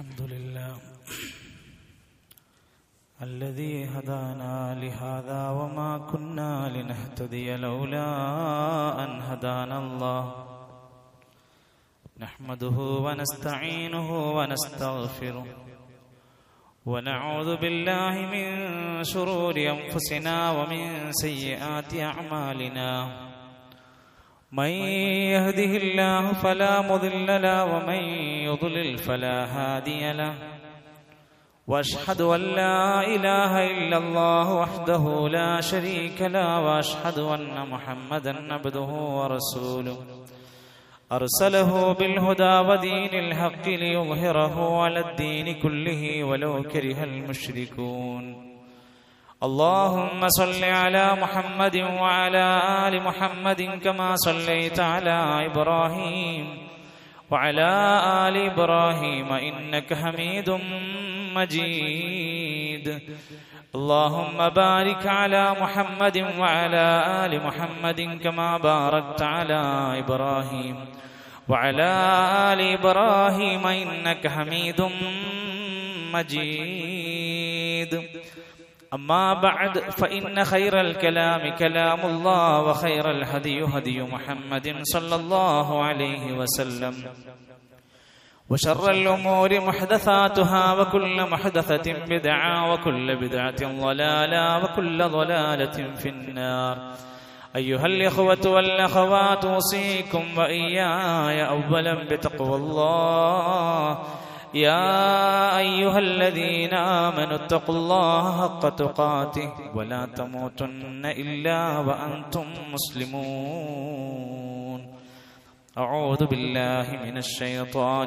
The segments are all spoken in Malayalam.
الحمد لله الذي هدانا لهذا وما كنا لنهتدي لولا أن هدانا الله نحمده ونستعينه ونستغفره ونعوذ بالله من شرور أنفسنا ومن سيئات أعمالنا من يهده الله فلا مضل له ومن يضلل فلا هادي له واشهد ان لا اله الا الله وحده لا شريك له واشهد ان محمدا عبده ورسوله ارسله بالهدى ودين الحق ليظهره على الدين كله ولو كره المشركون اللهم صل على محمد وعلى ال محمد كما صليت على ابراهيم وعلى ال ابراهيم انك حميد مجيد اللهم بارك على محمد وعلى ال محمد كما باركت على ابراهيم وعلى ال ابراهيم انك حميد مجيد أما بعد فإن خير الكلام كلام الله وخير الهدي هدي محمد صلى الله عليه وسلم وشر الأمور محدثاتها وكل محدثة بدعة وكل بدعة ضلالة وكل ضلالة في النار أيها الإخوة والأخوات أوصيكم وإياي أولا بتقوى الله يا أيها الذين آمنوا اتقوا الله حق تقاته ولا تموتن إلا وأنتم مسلمون أعوذ بالله من الشيطان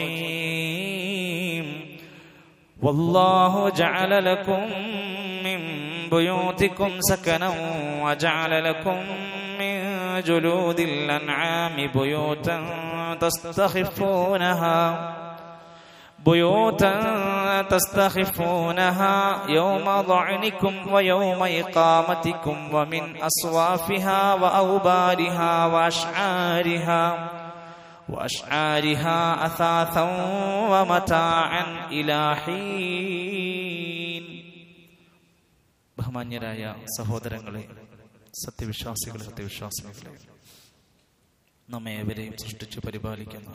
الرجيم والله جعل لكم من بيوتكم سكنا وجعل لكم من جلود الأنعام بيوتا تستخفونها بيوتا تستخفونها يوم ضعنكم ويوم إقامتكم ومن أصوافها وأوبارها وأشعارها وأشعارها أثاثا ومتاعا إلى حين ബഹുമാന്യരായ സഹോദരങ്ങളെ സത്യവിശ്വാസികളെ സത്യവിശ്വാസികളെ നമ്മെ ഏവരെയും സൃഷ്ടിച്ച് പരിപാലിക്കുന്ന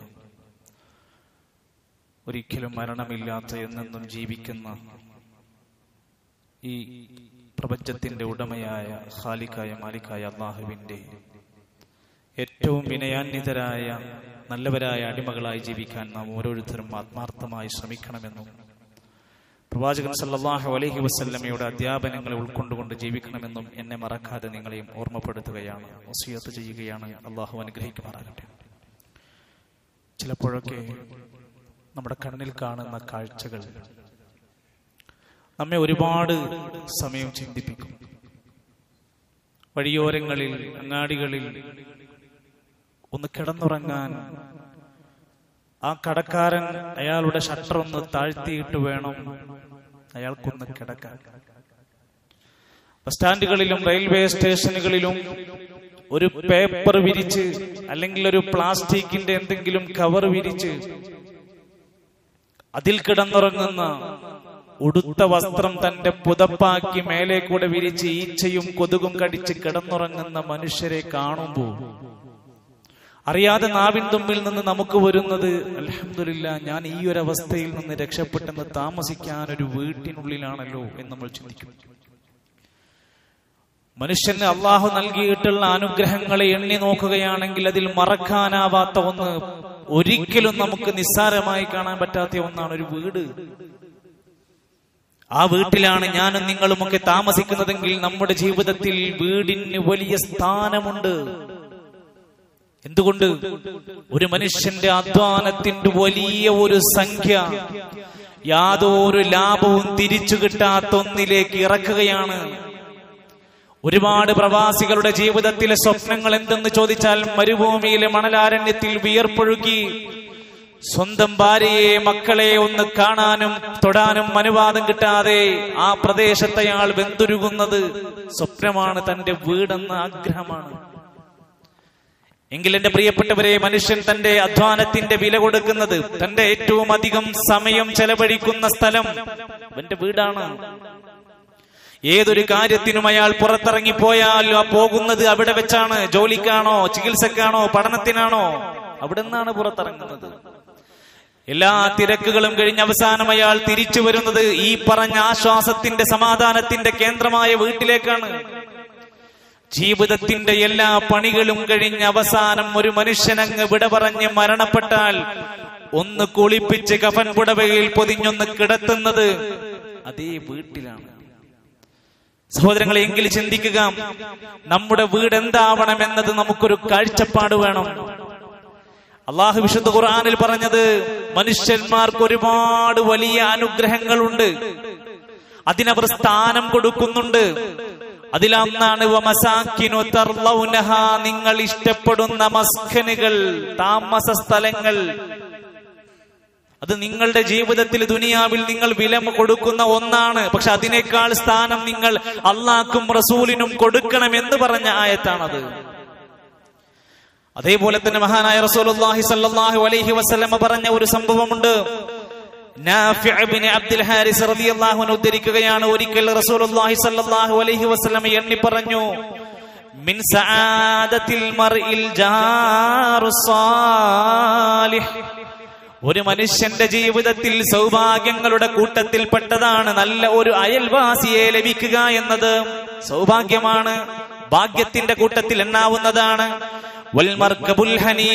ഒരിക്കലും മരണമില്ലാത്ത എന്നെന്നും ജീവിക്കുന്ന ഈ പ്രപഞ്ചത്തിന്റെ ഉടമയായ ഖാലിക്കായ മാലിക്കായ അള്ളാഹുവിന്റെ ഏറ്റവും വിനയാന്വിതരായ നല്ലവരായ അടിമകളായി ജീവിക്കാൻ നാം ഓരോരുത്തരും ആത്മാർത്ഥമായി ശ്രമിക്കണമെന്നും പ്രവാചകൻ സല്ലാഹു അലഹി വസ്ല്ലമയുടെ അധ്യാപനങ്ങളെ ഉൾക്കൊണ്ടുകൊണ്ട് ജീവിക്കണമെന്നും എന്നെ മറക്കാതെ നിങ്ങളെയും ഓർമ്മപ്പെടുത്തുകയാണ് വസിയത്ത് ചെയ്യുകയാണ് അള്ളാഹു അനുഗ്രഹിക്കുമാറാകട്ടെ ചിലപ്പോഴൊക്കെ നമ്മുടെ കണ്ണിൽ കാണുന്ന കാഴ്ചകൾ നമ്മെ ഒരുപാട് സമയം ചിന്തിപ്പിക്കും വഴിയോരങ്ങളിൽ അങ്ങാടികളിൽ ഒന്ന് കിടന്നുറങ്ങാൻ ആ കടക്കാരൻ അയാളുടെ ഷട്ടർ ഒന്ന് താഴ്ത്തിയിട്ട് വേണം അയാൾക്കൊന്ന് കിടക്കാൻ ബസ് സ്റ്റാൻഡുകളിലും റെയിൽവേ സ്റ്റേഷനുകളിലും ഒരു പേപ്പർ വിരിച്ച് അല്ലെങ്കിൽ ഒരു പ്ലാസ്റ്റിക്കിന്റെ എന്തെങ്കിലും കവർ വിരിച്ച് അതിൽ കിടന്നുറങ്ങുന്ന ഉടുത്ത വസ്ത്രം തന്റെ പുതപ്പാക്കി മേലെ കൂടെ വിരിച്ച് ഈച്ചയും കൊതുകും കടിച്ച് കിടന്നുറങ്ങുന്ന മനുഷ്യരെ കാണുമ്പോൾ അറിയാതെ നാവിൻ തുമ്പിൽ നിന്ന് നമുക്ക് വരുന്നത് അലഹമില്ല ഞാൻ ഈ ഒരു അവസ്ഥയിൽ നിന്ന് രക്ഷപ്പെട്ടെന്ന് താമസിക്കാൻ ഒരു വീട്ടിനുള്ളിലാണല്ലോ എന്ന് നമ്മൾ ചിന്തിക്കും മനുഷ്യന് അള്ളാഹു നൽകിയിട്ടുള്ള അനുഗ്രഹങ്ങളെ എണ്ണി നോക്കുകയാണെങ്കിൽ അതിൽ മറക്കാനാവാത്ത ഒന്ന് ഒരിക്കലും നമുക്ക് നിസ്സാരമായി കാണാൻ പറ്റാത്ത ഒന്നാണ് ഒരു വീട് ആ വീട്ടിലാണ് ഞാനും നിങ്ങളുമൊക്കെ താമസിക്കുന്നതെങ്കിൽ നമ്മുടെ ജീവിതത്തിൽ വീടിന് വലിയ സ്ഥാനമുണ്ട് എന്തുകൊണ്ട് ഒരു മനുഷ്യന്റെ അധ്വാനത്തിന്റെ വലിയ ഒരു സംഖ്യ യാതൊരു ലാഭവും തിരിച്ചു കിട്ടാത്ത ഒന്നിലേക്ക് ഇറക്കുകയാണ് ഒരുപാട് പ്രവാസികളുടെ ജീവിതത്തിലെ സ്വപ്നങ്ങൾ എന്തെന്ന് ചോദിച്ചാൽ മരുഭൂമിയിലെ മണലാരണ്യത്തിൽ വിയർപ്പൊഴുകി സ്വന്തം ഭാര്യയെ മക്കളെ ഒന്ന് കാണാനും തൊടാനും അനുവാദം കിട്ടാതെ ആ പ്രദേശത്തെ അയാൾ വെന്തുരുകുന്നത് സ്വപ്നമാണ് തന്റെ വീടെന്ന ആഗ്രഹമാണ് എങ്കിൽ എന്റെ പ്രിയപ്പെട്ടവരെ മനുഷ്യൻ തന്റെ അധ്വാനത്തിന്റെ വില കൊടുക്കുന്നത് തന്റെ ഏറ്റവും അധികം സമയം ചെലവഴിക്കുന്ന സ്ഥലം അവന്റെ വീടാണ് ഏതൊരു കാര്യത്തിനും അയാൾ പുറത്തിറങ്ങിപ്പോയാൽ ആ പോകുന്നത് അവിടെ വെച്ചാണ് ജോലിക്കാണോ ചികിത്സക്കാണോ പഠനത്തിനാണോ അവിടെ നിന്നാണ് പുറത്തിറങ്ങുന്നത് എല്ലാ തിരക്കുകളും കഴിഞ്ഞ് അവസാനം അയാൾ തിരിച്ചു വരുന്നത് ഈ പറഞ്ഞ ആശ്വാസത്തിന്റെ സമാധാനത്തിന്റെ കേന്ദ്രമായ വീട്ടിലേക്കാണ് ജീവിതത്തിന്റെ എല്ലാ പണികളും കഴിഞ്ഞ് അവസാനം ഒരു മനുഷ്യനങ്ങ് വിട പറഞ്ഞ് മരണപ്പെട്ടാൽ ഒന്ന് കുളിപ്പിച്ച് കഫൻ പുടവയിൽ പൊതിഞ്ഞൊന്ന് കിടത്തുന്നത് അതേ വീട്ടിലാണ് സഹോദരങ്ങളെ എങ്കിൽ ചിന്തിക്കുക നമ്മുടെ വീട് എന്താവണം എന്നത് നമുക്കൊരു കാഴ്ചപ്പാട് വേണം അള്ളാഹു വിശുദ്ധ ഖുർആനിൽ പറഞ്ഞത് മനുഷ്യന്മാർക്ക് ഒരുപാട് വലിയ അനുഗ്രഹങ്ങളുണ്ട് അതിനവർ സ്ഥാനം കൊടുക്കുന്നുണ്ട് അതിലൊന്നാണ് വമസാക്കിനു തർലൗനഹ നിങ്ങൾ ഇഷ്ടപ്പെടുന്ന മസ്കനുകൾ താമസ സ്ഥലങ്ങൾ അത് നിങ്ങളുടെ ജീവിതത്തിൽ ദുനിയാവിൽ നിങ്ങൾ വില കൊടുക്കുന്ന ഒന്നാണ് പക്ഷെ അതിനേക്കാൾ സ്ഥാനം നിങ്ങൾ അള്ളാഹ്ക്കും റസൂലിനും കൊടുക്കണം എന്ന് പറഞ്ഞ ആയത്താണത് അതേപോലെ തന്നെ മഹാനായ റസൂലുള്ളാഹി സ്വല്ലല്ലാഹു അലൈഹി വസല്ലമ പറഞ്ഞ ഒരു സംഭവമുണ്ട് നാഫിഅ ഇബ്നു അബ്ദുൽ ഹാരിസ് റളിയല്ലാഹു അൻഹു ഉദ്ധരിക്കുകയാണ് ഒരിക്കൽ റസൂലുള്ളാഹി സ്വല്ലല്ലാഹു അലൈഹി വസല്ലമ എണ്ണി പറഞ്ഞു മിൻ സആദത്തിൽ മർഇൽ ജാറു സാലിഹ് ഒരു മനുഷ്യന്റെ ജീവിതത്തിൽ സൗഭാഗ്യങ്ങളുടെ കൂട്ടത്തിൽപ്പെട്ടതാണ് നല്ല ഒരു അയൽവാസിയെ ലഭിക്കുക എന്നത് സൗഭാഗ്യമാണ് ഭാഗ്യത്തിന്റെ കൂട്ടത്തിൽ എണ്ണാവുന്നതാണ് വൽമർക്കബുൽ ഹനീ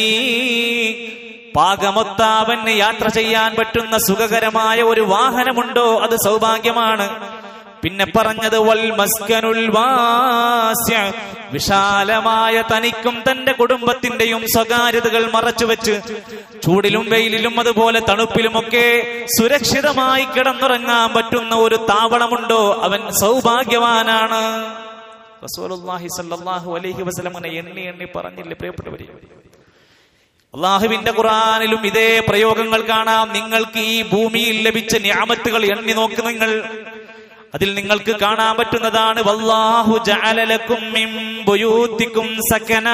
പാകമൊത്താവന് യാത്ര ചെയ്യാൻ പറ്റുന്ന സുഖകരമായ ഒരു വാഹനമുണ്ടോ അത് സൗഭാഗ്യമാണ് പിന്നെ പറഞ്ഞത് വൽ മസ്കനുൽ വാസ്യ വിശാലമായ തനിക്കും തന്റെ കുടുംബത്തിന്റെയും സ്വകാര്യതകൾ മറച്ചുവെച്ച് ചൂടിലും വെയിലിലും അതുപോലെ തണുപ്പിലുമൊക്കെ സുരക്ഷിതമായി കിടന്നുറങ്ങാൻ പറ്റുന്ന ഒരു താവളമുണ്ടോ അവൻ സൗഭാഗ്യവാനാണ് റസൂലുള്ളാഹി സ്വല്ലല്ലാഹു അലൈഹി വസല്ലം അങ്ങനെ എണ്ണി എണ്ണി പറഞ്ഞില്ലേ പ്രിയപ്പെട്ടവരെ അള്ളാഹുവിന്റെ ഖുറാനിലും ഇതേ പ്രയോഗങ്ങൾ കാണാം നിങ്ങൾക്ക് ഈ ഭൂമിയിൽ ലഭിച്ച ഞാമത്തുകൾ എണ്ണി നോക്ക് നിങ്ങൾ അതിൽ നിങ്ങൾക്ക് കാണാൻ പറ്റുന്നതാണ് വല്ലാഹു ജഅലലക്കും മിൻ ബുയൂത്തിക്കും സകനാ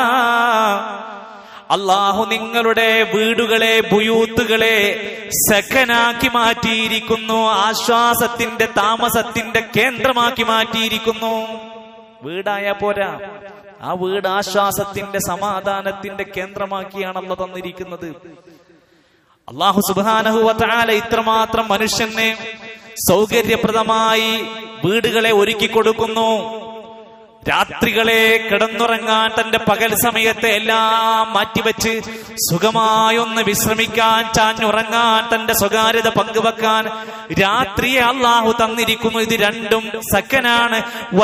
അള്ളാഹു നിങ്ങളുടെ വീടുകളെ ബുയൂത്തുകളെ സഖനാക്കി മാറ്റിയിരിക്കുന്നു ആശ്വാസത്തിന്റെ താമസത്തിന്റെ കേന്ദ്രമാക്കി മാറ്റിയിരിക്കുന്നു വീടായ പോരാ ആ വീട് ആശ്വാസത്തിന്റെ സമാധാനത്തിന്റെ കേന്ദ്രമാക്കിയാണല്ലോ തന്നിരിക്കുന്നത് അള്ളാഹു സുബാനഹുവല ഇത്രമാത്രം മനുഷ്യനെ സൗകര്യപ്രദമായി വീടുകളെ ഒരുക്കി കൊടുക്കുന്നു രാത്രികളെ കിടന്നുറങ്ങാൻ തന്റെ പകൽ സമയത്തെ എല്ലാം മാറ്റിവെച്ച് സുഖമായൊന്ന് വിശ്രമിക്കാൻ ചാഞ്ഞുറങ്ങാൻ തന്റെ സ്വകാര്യത പങ്കുവെക്കാൻ രാത്രിയെ അള്ളാഹു തന്നിരിക്കുന്നു ഇത് രണ്ടും സക്കനാണ്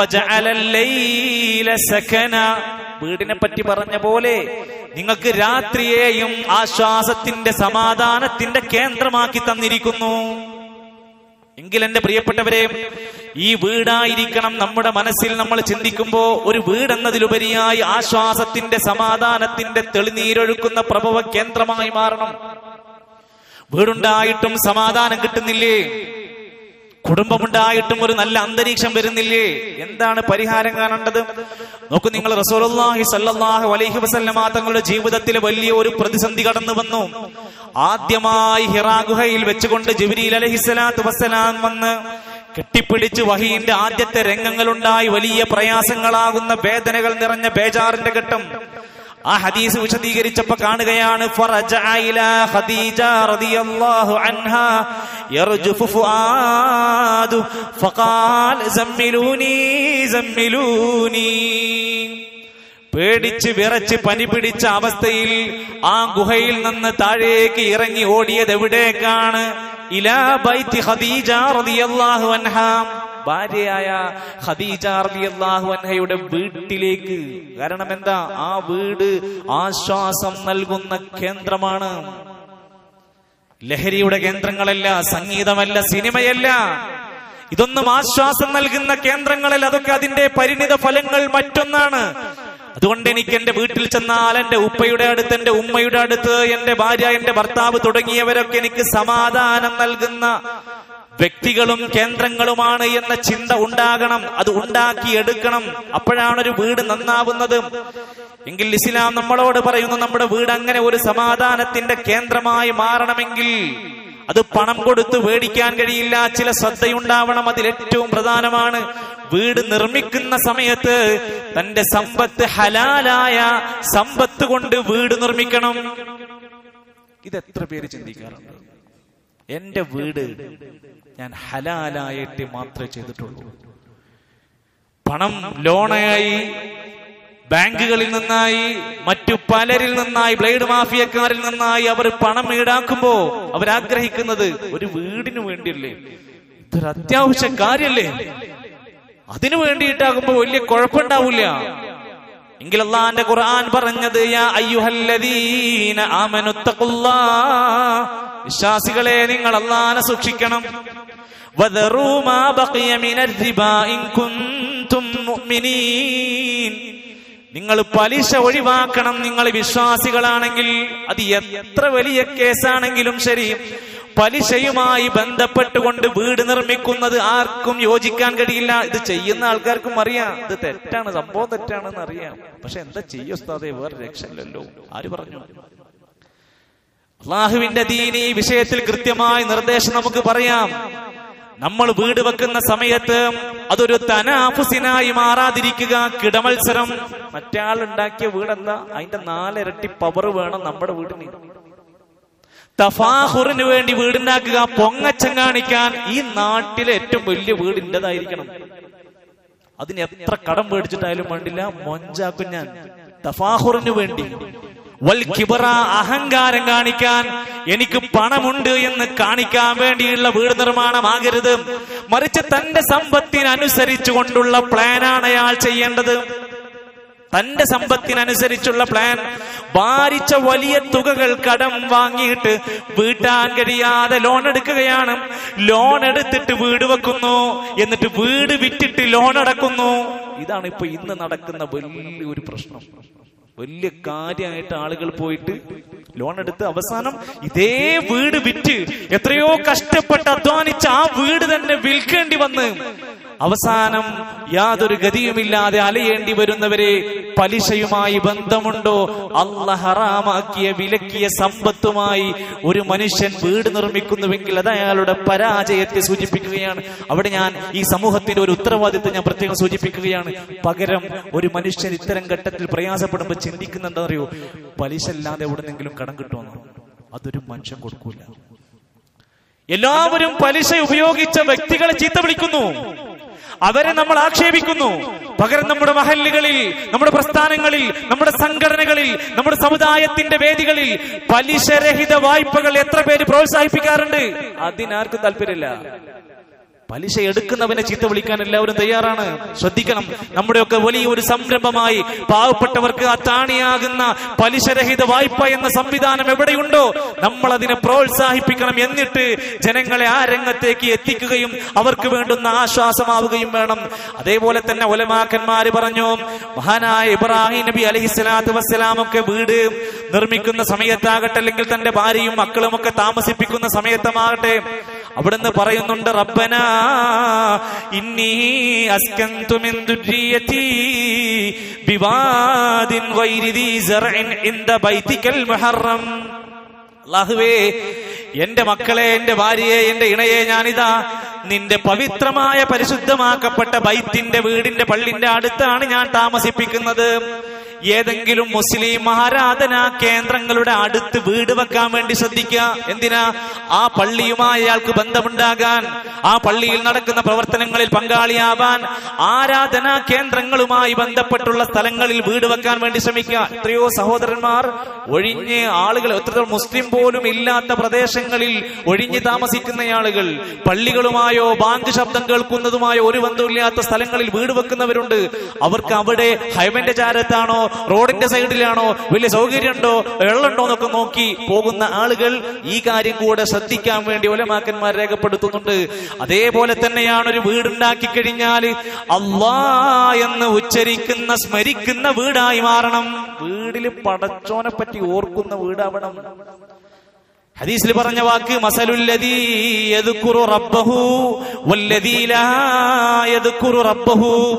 വജഅലല്ലൈല സക്കന വീടിനെ പറ്റി പറഞ്ഞ പോലെ നിങ്ങൾക്ക് രാത്രിയെയും ആശ്വാസത്തിന്റെ സമാധാനത്തിന്റെ കേന്ദ്രമാക്കി തന്നിരിക്കുന്നു എങ്കിൽ എന്റെ പ്രിയപ്പെട്ടവരെ ഈ വീടായിരിക്കണം നമ്മുടെ മനസ്സിൽ നമ്മൾ ചിന്തിക്കുമ്പോ ഒരു വീട് എന്നതിലുപരിയായി ആശ്വാസത്തിന്റെ സമാധാനത്തിന്റെ തെളിനീരൊഴുക്കുന്ന പ്രഭവ കേന്ദ്രമായി മാറണം വീടുണ്ടായിട്ടും സമാധാനം കിട്ടുന്നില്ലേ കുടുംബമുണ്ടായിട്ടും ഒരു നല്ല അന്തരീക്ഷം വരുന്നില്ലേ എന്താണ് പരിഹാരം കാണേണ്ടത് നോക്കൂ നിങ്ങൾ റസൂലുള്ളാഹി സല്ലല്ലാഹു അലൈഹി വസല്ലമ തങ്ങളുടെ ജീവിതത്തിൽ വലിയ ഒരു പ്രതിസന്ധി കടന്നു വന്നു ആദ്യമായി ഹിറാ ഗുഹയിൽ വെച്ചുകൊണ്ട് ജിബ്രീൽ അലൈഹിസ്സലാത്തു വസ്സലാം വന്ന് കെട്ടിപ്പിടിച്ച് വഹീന്റെ ആദ്യത്തെ രംഗങ്ങളുണ്ടായി വലിയ പ്രയാസങ്ങളാകുന്ന വേദനകൾ നിറഞ്ഞ ബേജാറിന്റെ ഘട്ടം ആ ഹദീസ് വിശദീകരിച്ചപ്പോ കാണുകയാണ് ഫറജഅ ഇലാ ഖദീജ റളിയല്ലാഹു അൻഹാ യർജുഫു ഫുആദു ഫഖാൽ സമ്മിലൂനി സമ്മിലൂനി പേടിച്ച് വിറച്ച് പനി പിടിച്ച അവസ്ഥയിൽ ആ ഗുഹയിൽ നിന്ന് താഴേക്ക് ഇറങ്ങി ഓടിയത് എവിടേക്കാണ് ഇലാ ബൈത്തി ഖദീജ റളിയല്ലാഹു അൻഹാ ഭാര്യയായ ഖദീജ റളിയല്ലാഹു അൻഹയുടെ വീട്ടിലേക്ക് കാരണം എന്താ ആ വീട് ആശ്വാസം നൽകുന്ന കേന്ദ്രമാണ് ലഹരിയുടെ കേന്ദ്രങ്ങളല്ല സംഗീതമല്ല സിനിമയല്ല ഇതൊന്നും ആശ്വാസം നൽകുന്ന കേന്ദ്രങ്ങളിൽ അതൊക്കെ അതിന്റെ പരിണിത ഫലങ്ങൾ മറ്റൊന്നാണ് അതുകൊണ്ട് എനിക്ക് എന്റെ വീട്ടിൽ ചെന്നാൽ എന്റെ ഉപ്പയുടെ അടുത്ത് എന്റെ ഉമ്മയുടെ അടുത്ത് എന്റെ ഭാര്യ എന്റെ ഭർത്താവ് തുടങ്ങിയവരൊക്കെ എനിക്ക് സമാധാനം നൽകുന്ന വ്യക്തികളും കേന്ദ്രങ്ങളുമാണ് എന്ന ചിന്ത ഉണ്ടാകണം അത് ഉണ്ടാക്കിയെടുക്കണം അപ്പോഴാണ് ഒരു വീട് നന്നാവുന്നത് എങ്കിൽ ഇസ്ലാം നമ്മളോട് പറയുന്നു നമ്മുടെ വീട് അങ്ങനെ ഒരു സമാധാനത്തിന്റെ കേന്ദ്രമായി മാറണമെങ്കിൽ അത് പണം കൊടുത്ത് മേടിക്കാൻ കഴിയില്ല ചില ശ്രദ്ധയുണ്ടാവണം അതിൽ ഏറ്റവും പ്രധാനമാണ് വീട് നിർമ്മിക്കുന്ന സമയത്ത് തന്റെ സമ്പത്ത് ഹലാലായ സമ്പത്ത് കൊണ്ട് വീട് നിർമ്മിക്കണം ഇത് എത്ര പേര് ചിന്തിക്കാറുണ്ട് എന്റെ വീട് ഞാൻ ഹലാലായിട്ട് മാത്രമേ ചെയ്തിട്ടുള്ളൂ പണം ലോണായി ബാങ്കുകളിൽ നിന്നായി മറ്റു പലരിൽ നിന്നായി ബ്ലേഡ് മാഫിയക്കാരിൽ നിന്നായി അവർ പണം ഈടാക്കുമ്പോ അവരാഗ്രഹിക്കുന്നത് ഒരു വീടിന് വേണ്ടിയല്ലേ ഇതൊരു അത്യാവശ്യ കാര്യല്ലേ അതിനു വേണ്ടിയിട്ടാകുമ്പോ വലിയ കുഴപ്പമുണ്ടാവില്ല എങ്കിൽ അള്ളാന്റെ ഖുർആൻ പറഞ്ഞത് യാ അയ്യുഹല്ലദീന ആമനുത്തഖുല്ലാ വിശ്വാസികളെ നിങ്ങൾ അള്ളാനെ സൂക്ഷിക്കണം വദറൂ മാ ബഖിയ മിനർ റിബാ ഇൻ കുൻതും മുഅ്മിനീൻ നിങ്ങൾ പലിശ ഒഴിവാക്കണം നിങ്ങൾ വിശ്വാസികളാണെങ്കിൽ അത് എത്ര വലിയ കേസാണെങ്കിലും ശരി പലിശയുമായി ബന്ധപ്പെട്ടുകൊണ്ട് വീട് നിർമ്മിക്കുന്നത് ആർക്കും യോജിക്കാൻ കഴിയില്ല ഇത് ചെയ്യുന്ന ആൾക്കാർക്കും അറിയാം ഇത് തെറ്റാണ് സംഭവം തെറ്റാണെന്ന് അറിയാം പക്ഷെ എന്താ ചെയ്യുസ്താതെ വേറെ രക്ഷയില്ലല്ലോ ആര് പറഞ്ഞു അള്ളാഹുവിന്റെ ദീനി ഈ വിഷയത്തിൽ കൃത്യമായ നിർദ്ദേശം നമുക്ക് പറയാം നമ്മൾ വീട് വെക്കുന്ന സമയത്ത് അതൊരു തനാഫുസിനായി മാറാതിരിക്കുക കിടമത്സരം മറ്റാൾ ഉണ്ടാക്കിയ വീടെന്താ അതിന്റെ നാലിരട്ടി പവർ വേണം നമ്മുടെ വീടിന് തഫാഹുറിന് വേണ്ടി വീടുണ്ടാക്കുക പൊങ്ങച്ചം കാണിക്കാൻ ഈ നാട്ടിലെ ഏറ്റവും വലിയ വീട് ഇന്റേതായിരിക്കണം അതിന് എത്ര കടം മേടിച്ചിട്ടായാലും വേണ്ടില്ല മൊഞ്ചാക്കും ഞാൻ തഫാഹുറിന് വേണ്ടി വൽ കിബറ അഹങ്കാരം കാണിക്കാൻ എനിക്ക് പണമുണ്ട് എന്ന് കാണിക്കാൻ വേണ്ടിയുള്ള വീട് നിർമ്മാണമാകരുത് മറിച്ച് തന്റെ സമ്പത്തിനനുസരിച്ചു കൊണ്ടുള്ള പ്ലാനാണ് അയാൾ ചെയ്യേണ്ടത് തന്റെ സമ്പത്തിനനുസരിച്ചുള്ള പ്ലാൻ ഭാരിച്ച വലിയ തുകകൾ കടം വാങ്ങിയിട്ട് വീട്ടാൻ കഴിയാതെ ലോൺ എടുക്കുകയാണ് ലോൺ എടുത്തിട്ട് വീട് വെക്കുന്നു എന്നിട്ട് വീട് വിറ്റിട്ട് ലോൺ അടക്കുന്നു ഇതാണ് ഇപ്പൊ ഇന്ന് നടക്കുന്ന വലിയൊരു പ്രശ്നം വലിയ കാര്യമായിട്ട് ആളുകൾ പോയിട്ട് ലോൺ എടുത്ത് അവസാനം ഇതേ വീട് വിറ്റ് എത്രയോ കഷ്ടപ്പെട്ട് അധ്വാനിച്ച ആ വീട് തന്നെ വിൽക്കേണ്ടി വന്ന് അവസാനം യാതൊരു ഗതിയുമില്ലാതെ അലയേണ്ടി വരുന്നവരെ പലിശയുമായി ബന്ധമുണ്ടോ അല്ല ഹറാമാക്കിയ വിലക്കിയ സമ്പത്തുമായി ഒരു മനുഷ്യൻ വീട് നിർമ്മിക്കുന്നുവെങ്കിൽ അത് അയാളുടെ പരാജയത്തെ സൂചിപ്പിക്കുകയാണ് അവിടെ ഞാൻ ഈ സമൂഹത്തിന്റെ ഒരു ഉത്തരവാദിത്വം ഞാൻ പ്രത്യേകം സൂചിപ്പിക്കുകയാണ് പകരം ഒരു മനുഷ്യൻ ഇത്തരം ഘട്ടത്തിൽ പ്രയാസപ്പെടുമ്പോൾ ചിന്തിക്കുന്ന എന്താ അറിയോ പലിശ അല്ലാതെ എവിടെന്നെങ്കിലും കടം കിട്ടുമെന്ന് അതൊരു മനുഷ്യൻ കൊടുക്കൂല എല്ലാവരും പലിശ ഉപയോഗിച്ച വ്യക്തികളെ ചീത്ത വിളിക്കുന്നു അവരെ നമ്മൾ ആക്ഷേപിക്കുന്നു പകരം നമ്മുടെ മഹല്ലുകളിൽ നമ്മുടെ പ്രസ്ഥാനങ്ങളിൽ നമ്മുടെ സംഘടനകളിൽ നമ്മുടെ സമുദായത്തിന്റെ വേദികളിൽ പലിശരഹിത വായ്പകൾ എത്ര പേര് പ്രോത്സാഹിപ്പിക്കാറുണ്ട് അതിനാർക്കും താല്പര്യമില്ല പലിശ എടുക്കുന്നവനെ ചീത്ത വിളിക്കാൻ എല്ലാവരും തയ്യാറാണ് ശ്രദ്ധിക്കണം നമ്മുടെയൊക്കെ വലിയ ഒരു സംരംഭമായി പാവപ്പെട്ടവർക്ക് അത്താണിയാകുന്ന പലിശരഹിത വായ്പ എന്ന സംവിധാനം എവിടെയുണ്ടോ നമ്മൾ അതിനെ പ്രോത്സാഹിപ്പിക്കണം എന്നിട്ട് ജനങ്ങളെ ആ രംഗത്തേക്ക് എത്തിക്കുകയും അവർക്ക് വേണ്ടുന്ന ആശ്വാസമാവുകയും വേണം അതേപോലെ തന്നെ ഒലമാക്കന്മാര് പറഞ്ഞു മഹാനായ ഇബ്രാഹിം നബി അലഹി സ്വലാത്തു വസ്സലാമൊക്കെ വീട് നിർമ്മിക്കുന്ന സമയത്താകട്ടെ അല്ലെങ്കിൽ തന്റെ ഭാര്യയും മക്കളും ഒക്കെ താമസിപ്പിക്കുന്ന സമയത്തമാകട്ടെ അവിടുന്ന് പറയുന്നുണ്ട് റബ്ബന ഇന്നി അസ്കന്തു മിൻ ദുർരിയതി ബിവാദിൻ ഗൈരി ദീ സർഇൻ ഇൻദ ബൈതിക്കൽ മുഹറം അല്ലാഹുവേ എന്റെ മക്കളെ എന്റെ ഭാര്യയെ എന്റെ ഇണയെ ഞാനിതാ നിന്റെ പവിത്രമായ പരിശുദ്ധമാക്കപ്പെട്ട ബൈത്തിന്റെ വീടിന്റെ പള്ളിന്റെ അടുത്താണ് ഞാൻ താമസിപ്പിക്കുന്നത് ഏതെങ്കിലും മുസ്ലിം ആരാധനാ കേന്ദ്രങ്ങളുടെ അടുത്ത് വീട് വെക്കാൻ വേണ്ടി ശ്രദ്ധിക്കുക എന്തിനാ ആ പള്ളിയുമായി അയാൾക്ക് ബന്ധമുണ്ടാകാൻ ആ പള്ളിയിൽ നടക്കുന്ന പ്രവർത്തനങ്ങളിൽ പങ്കാളിയാവാൻ ആരാധനാ കേന്ദ്രങ്ങളുമായി ബന്ധപ്പെട്ടുള്ള സ്ഥലങ്ങളിൽ വീട് വെക്കാൻ വേണ്ടി ശ്രമിക്കുക എത്രയോ സഹോദരന്മാർ ഒഴിഞ്ഞ് ആളുകൾ എത്രത്തോളം മുസ്ലിം പോലും ഇല്ലാത്ത പ്രദേശങ്ങളിൽ ഒഴിഞ്ഞ് താമസിക്കുന്ന ആളുകൾ പള്ളികളുമായോ ബാങ്ക് ശബ്ദം കേൾക്കുന്നതുമായോ ഒരു ബന്ധമില്ലാത്ത സ്ഥലങ്ങളിൽ വീട് വെക്കുന്നവരുണ്ട് അവർക്ക് അവിടെ ഹൈവന്റെ ചാരത്താണോ റോഡിന്റെ സൈഡിലാണോ വലിയ സൗകര്യമുണ്ടോ വെള്ളമുണ്ടോ എന്നൊക്കെ നോക്കി പോകുന്ന ആളുകൾ ഈ കാര്യം കൂടെ ശ്രദ്ധിക്കാൻ വേണ്ടി ഒലമാക്കന്മാർ രേഖപ്പെടുത്തുന്നുണ്ട് അതേപോലെ തന്നെയാണ് ഒരു വീടുണ്ടാക്കി കഴിഞ്ഞാൽ അള്ളാ എന്ന് ഉച്ചരിക്കുന്ന സ്മരിക്കുന്ന വീടായി മാറണം വീടിൽ പടച്ചോനെ പറ്റി ഓർക്കുന്ന വീടാവണം ഹദീസിൽ പറഞ്ഞ വാക്ക് മസലുല്ലദീ യദ്കുറു റബ്ബഹു വല്ലദീ ലാ യദ്കുറു റബ്ബഹു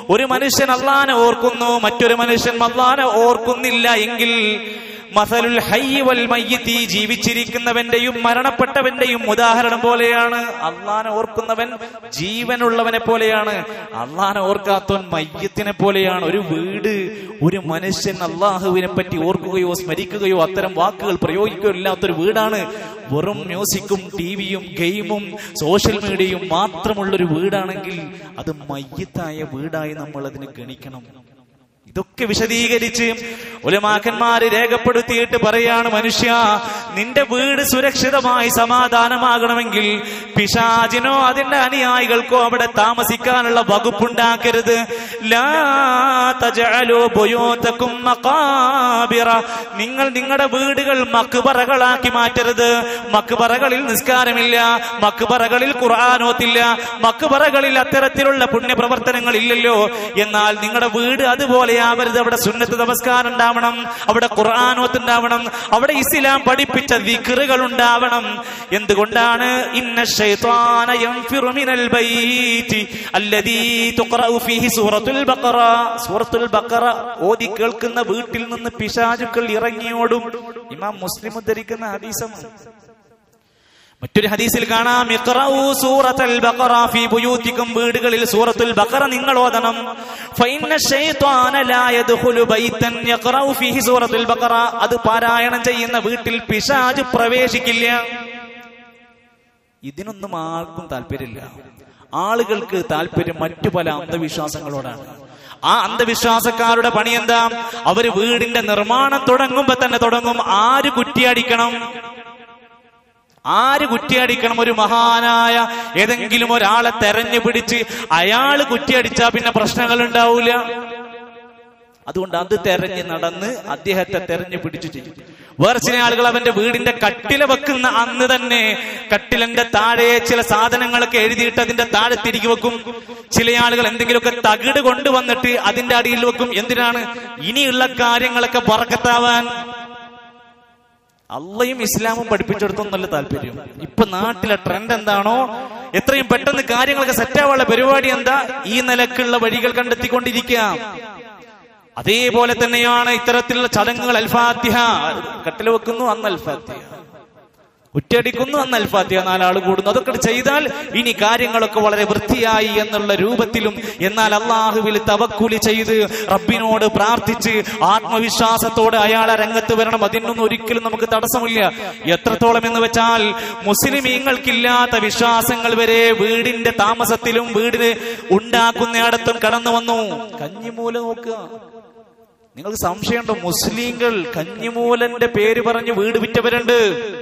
ഒരു മനുഷ്യൻ അള്ളാനെ ഓർക്കുന്നു മറ്റൊരു മനുഷ്യൻ അള്ളാനെ ഓർക്കുന്നില്ല എങ്കിൽ മസലുൽ ഹയ്യി വൽ മയ്യിത്തി ജീവിച്ചിരിക്കുന്നവന്റെയും മരണപ്പെട്ടവന്റെയും ഉദാഹരണം പോലെയാണ് അള്ളാനെ ഓർക്കുന്നവൻ ജീവനുള്ളവനെ പോലെയാണ് അള്ളാനെ ഓർക്കാത്തവൻ മയ്യത്തിനെ പോലെയാണ് ഒരു വീട് ഒരു മനുഷ്യൻ അള്ളാഹുവിനെ പറ്റി ഓർക്കുകയോ സ്മരിക്കുകയോ അത്തരം വാക്കുകൾ പ്രയോഗിക്കുകയോ ഇല്ലാത്തൊരു വീടാണ് വെറും മ്യൂസിക്കും ടിവിയും ഗെയിമും സോഷ്യൽ മീഡിയയും മാത്രമുള്ളൊരു വീടാണെങ്കിൽ അത് മയ്യത്തായ വീടായി നമ്മൾ അതിനെ ഗണിക്കണം ഇതൊക്കെ വിശദീകരിച്ച് ഉലമാക്കന്മാര് രേഖപ്പെടുത്തിയിട്ട് പറയാണ് മനുഷ്യ നിന്റെ വീട് സുരക്ഷിതമായി സമാധാനമാകണമെങ്കിൽ പിശാചിനോ അതിന്റെ അനുയായികൾക്കോ അവിടെ താമസിക്കാനുള്ള വകുപ്പുണ്ടാക്കരുത് ലാ തജഅലൂ ബുയൂതകും മഖാബിറ നിങ്ങൾ നിങ്ങളുടെ വീടുകൾ മക്ബറകളാക്കി മാറ്റരുത് മക്ബറകളിൽ നിസ്കാരമില്ല മക്ബറകളിൽ ഖുർആാനോത്തില്ല മക്ബറകളിൽ അത്തരത്തിലുള്ള പുണ്യപ്രവർത്തനങ്ങൾ ഇല്ലല്ലോ എന്നാൽ നിങ്ങളുടെ വീട് അതുപോലെ ആവരുത് അവിടെ സുന്നത്ത് നമസ്കാരം ഉണ്ടാവണം അവിടെ ഖുർആാനോത്ത് ഉണ്ടാവണം അവിടെ ഇസ്ലാം പഠിപ്പിച്ച വിക്റുകൾ ഉണ്ടാവണം എന്തുകൊണ്ടാണ് ഇന്ന ശൈത്വാന യൻഫിറു മിനൽ ബൈതി അല്ലദീ തുഖറഉ ഫീഹി സൂറത്തുൽ ബഖറ സൂറത്തുൽ ബഖറ ഓതി കേൾക്കുന്ന വീട്ടിൽ നിന്ന് പിശാചുക്കൾ ഇറങ്ങിയോടും ഇമാം മുസ്ലിം ഉദ്ധരിക്കുന്ന ഹദീസമാണ് മറ്റൊരു ഹദീസിൽ കാണാം ഇഖ്റഊ സൂറത്തുൽ ബഖറ ഫീ ബുയൂതികും വീടുകളിൽ സൂറത്തുൽ ബഖറ നിങ്ങൾ ഓതണം ഫൈന ശൈത്വാന ലാ യദ്ഖുലു ബൈതൻ യഖ്റഊ ഫീഹി സൂറത്തുൽ ബഖറ അത് പാരായണം ചെയ്യുന്ന വീട്ടിൽ പിശാച് പ്രവേശിക്കില്ല ഇതിനൊന്നും ആർക്കും താല്പര്യമില്ല ആളുകൾക്ക് താല്പര്യം മറ്റു പല അന്ധവിശ്വാസങ്ങളോടാണ് ആ അന്ധവിശ്വാസക്കാരുടെ പണി എന്താ അവര് വീടിന്റെ നിർമ്മാണം തുടങ്ങുമ്പോ തന്നെ തുടങ്ങും ആര് കുറ്റിയടിക്കണം ആര് കുറ്റിയടിക്കണം ഒരു മഹാനായ ഏതെങ്കിലും ഒരാളെ തെരഞ്ഞു പിടിച്ച് അയാള് കുറ്റിയടിച്ചാ പിന്നെ പ്രശ്നങ്ങൾ ഉണ്ടാവൂല അതുകൊണ്ട് അത് തെരഞ്ഞ് നടന്ന് അദ്ദേഹത്തെ തെരഞ്ഞു പിടിച്ചു ചെയ്യും വേറെ ചില ആളുകൾ അവന്റെ വീടിന്റെ കട്ടില വെക്കുന്ന അന്ന് തന്നെ കട്ടിലന്റെ താഴെ ചില സാധനങ്ങളൊക്കെ എഴുതിയിട്ട് അതിന്റെ താഴെ തിരികെ വെക്കും ചില ആളുകൾ എന്തെങ്കിലുമൊക്കെ തകിട് കൊണ്ടുവന്നിട്ട് അതിന്റെ അടിയിൽ വെക്കും എന്തിനാണ് ഇനിയുള്ള കാര്യങ്ങളൊക്കെ പറക്കത്താവാൻ അള്ളയും ഇസ്ലാമും പഠിപ്പിച്ചെടുത്തൊന്നല്ല താല്പര്യം ഇപ്പൊ നാട്ടിലെ ട്രെൻഡ് എന്താണോ എത്രയും പെട്ടെന്ന് കാര്യങ്ങളൊക്കെ സെറ്റാവാനുള്ള പരിപാടി എന്താ ഈ നിലക്കുള്ള വഴികൾ കണ്ടെത്തിക്കൊണ്ടിരിക്കാം അതേപോലെ തന്നെയാണ് ഇത്തരത്തിലുള്ള ചടങ്ങുകൾ അൽഫാത്തിഹ കട്ടിൽ വെക്കുന്നു അന്ന് അൽഫാത്തിഹ കുറ്റടിക്കുന്നു അന്ന് അൽഫാത്തിഹ നാലാൾ കൂടുന്നു അതൊക്കെ ചെയ്താൽ ഇനി കാര്യങ്ങളൊക്കെ വളരെ വൃത്തിയായി എന്നുള്ള രൂപത്തിലും എന്നാൽ അള്ളാഹുവിൽ തവക്കുലി ചെയ്ത് റബ്ബിനോട് പ്രാർത്ഥിച്ച് ആത്മവിശ്വാസത്തോടെ അയാളെ രംഗത്ത് വരണം അതിനൊന്നും ഒരിക്കലും നമുക്ക് തടസ്സമില്ല എത്രത്തോളം എന്ന് വെച്ചാൽ മുസ്ലിമീങ്ങൾക്കില്ലാത്ത വിശ്വാസങ്ങൾ വരെ വീടിന്റെ താമസത്തിലും വീടിന് ഉണ്ടാക്കുന്നിടത്തും കടന്നു വന്നു കഞ്ഞിമൂല നോക്കുക നിങ്ങൾക്ക് സംശയമുണ്ടോ മുസ്ലിങ്ങൾ കഞ്ഞിമൂലന്റെ പേര് പറഞ്ഞ് വീട് വിറ്റവരുണ്ട്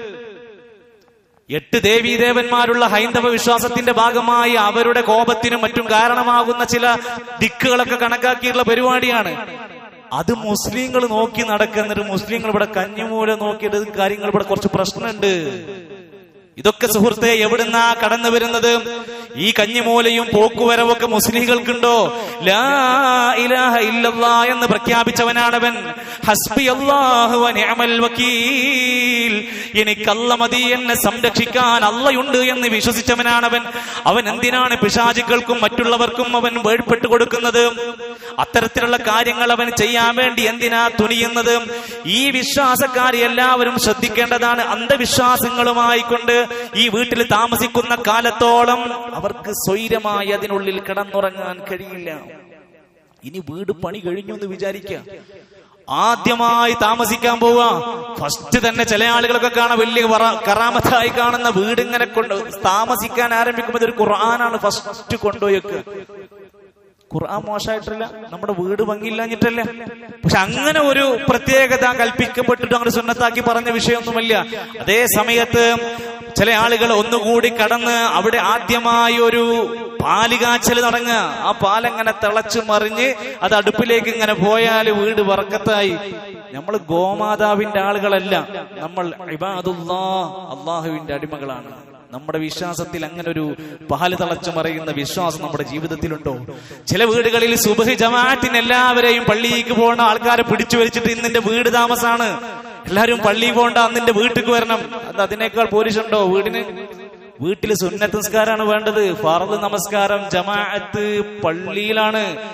എട്ട് ദേവീദേവന്മാരുള്ള ഹൈന്ദവ വിശ്വാസത്തിന്റെ ഭാഗമായി അവരുടെ കോപത്തിനും മറ്റും കാരണമാകുന്ന ചില ദിക്കുകളൊക്കെ കണക്കാക്കിയിട്ടുള്ള പരിപാടിയാണ് അത് മുസ്ലിങ്ങൾ നോക്കി നടക്കുന്നിട്ട് മുസ്ലിങ്ങൾ ഇവിടെ കഞ്ഞിമൂല നോക്കിയിട്ട് കാര്യങ്ങൾ ഇവിടെ കുറച്ച് പ്രശ്നമുണ്ട് ഇതൊക്കെ സുഹൃത്തെ എവിടുന്നാ കടന്നു വരുന്നത് ഈ കഞ്ഞിമൂലയും പോക്കുവരവൊക്കെ മുസ്ലിങ്ങൾക്കുണ്ടോ ലാ ഇലാഹ ഇല്ലല്ലാ എന്ന് പ്രഖ്യാപിച്ചവനാണവൻ ഹസ്ബി അല്ലാഹു വ നിഅമൽ വക്കീൽ എനിക്കല്ല മതി എന്നെ സംരക്ഷിക്കാൻ അല്ലയുണ്ട് എന്ന് വിശ്വസിച്ചവനാണവൻ അവൻ എന്തിനാണ് പിശാചുക്കൾക്കും മറ്റുള്ളവർക്കും അവൻ വേഴ്പെട്ട് കൊടുക്കുന്നത് അത്തരത്തിലുള്ള കാര്യങ്ങൾ അവൻ ചെയ്യാൻ വേണ്ടി എന്തിനാ തുനിയുന്നത് ഈ വിശ്വാസക്കാർ എല്ലാവരും ശ്രദ്ധിക്കേണ്ടതാണ് അന്ധവിശ്വാസങ്ങളുമായി കൊണ്ട് ഈ വീട്ടിൽ താമസിക്കുന്ന കാലത്തോളം അവർക്ക് സ്വൈരമായി അതിനുള്ളിൽ കിടന്നുറങ്ങാൻ കഴിയില്ല ഇനി വീട് പണി കഴിഞ്ഞു എന്ന് വിചാരിക്കുക ആദ്യമായി താമസിക്കാൻ പോവുക ഫസ്റ്റ് തന്നെ ചില ആളുകളൊക്കെ കാണാൻ വലിയ വറ- കറാമത്തായി കാണുന്ന വീട് ഇങ്ങനെ കൊണ്ട് താമസിക്കാൻ ആരംഭിക്കുമ്പോൾ ഒരു ഖുർആനാണ് ഫസ്റ്റ് കൊണ്ടുപോയേക്ക് ഖുർആൻ മോശമായിട്ടല്ല നമ്മുടെ വീട് ഭംഗിയില്ലാഞ്ഞിട്ടല്ല പക്ഷെ അങ്ങനെ ഒരു പ്രത്യേകത കൽപ്പിക്കപ്പെട്ടിട്ട് അങ്ങനെ സുന്നത്താക്കി പറഞ്ഞ വിഷയമൊന്നുമില്ല അതേ സമയത്ത് ചില ആളുകൾ ഒന്നുകൂടി കടന്ന് അവിടെ ആദ്യമായി ഒരു പാല് കാച്ചൽ തുടങ്ങുക ആ പാലങ്ങനെ തിളച്ചു മറിഞ്ഞ് അത് അടുപ്പിലേക്ക് ഇങ്ങനെ പോയാൽ വീട് വറക്കത്തായി നമ്മൾ ഗോമാതാവിന്റെ ആളുകളല്ല നമ്മൾ ഇബാദുല്ലാ അള്ളാഹുവിന്റെ അടിമകളാണ് നമ്മുടെ വിശ്വാസത്തിൽ അങ്ങനെ ഒരു പാല് തളച്ചു മറിയുന്ന വിശ്വാസം നമ്മുടെ ജീവിതത്തിലുണ്ടോ ചില വീടുകളിൽ സുബഹി ജമാഅത്തിന് എല്ലാവരെയും പള്ളിക്ക് പോകേണ്ട ആൾക്കാരെ പിടിച്ചു വലിച്ചിട്ട് ഇന്നിന്റെ വീട് താമസാണ് എല്ലാരും പള്ളി പോകണ്ട അന്നിന്റെ വീട്ടിലേക്ക് വരണം അത് അതിനേക്കാൾ പോലീസുണ്ടോ വീടിന് വീട്ടിൽ സുന്നത്ത് നിസ്കാരാണ് വേണ്ടത് ഫാറദ് നമസ്കാരം ജമാഅത്ത് പള്ളിയിലാണ്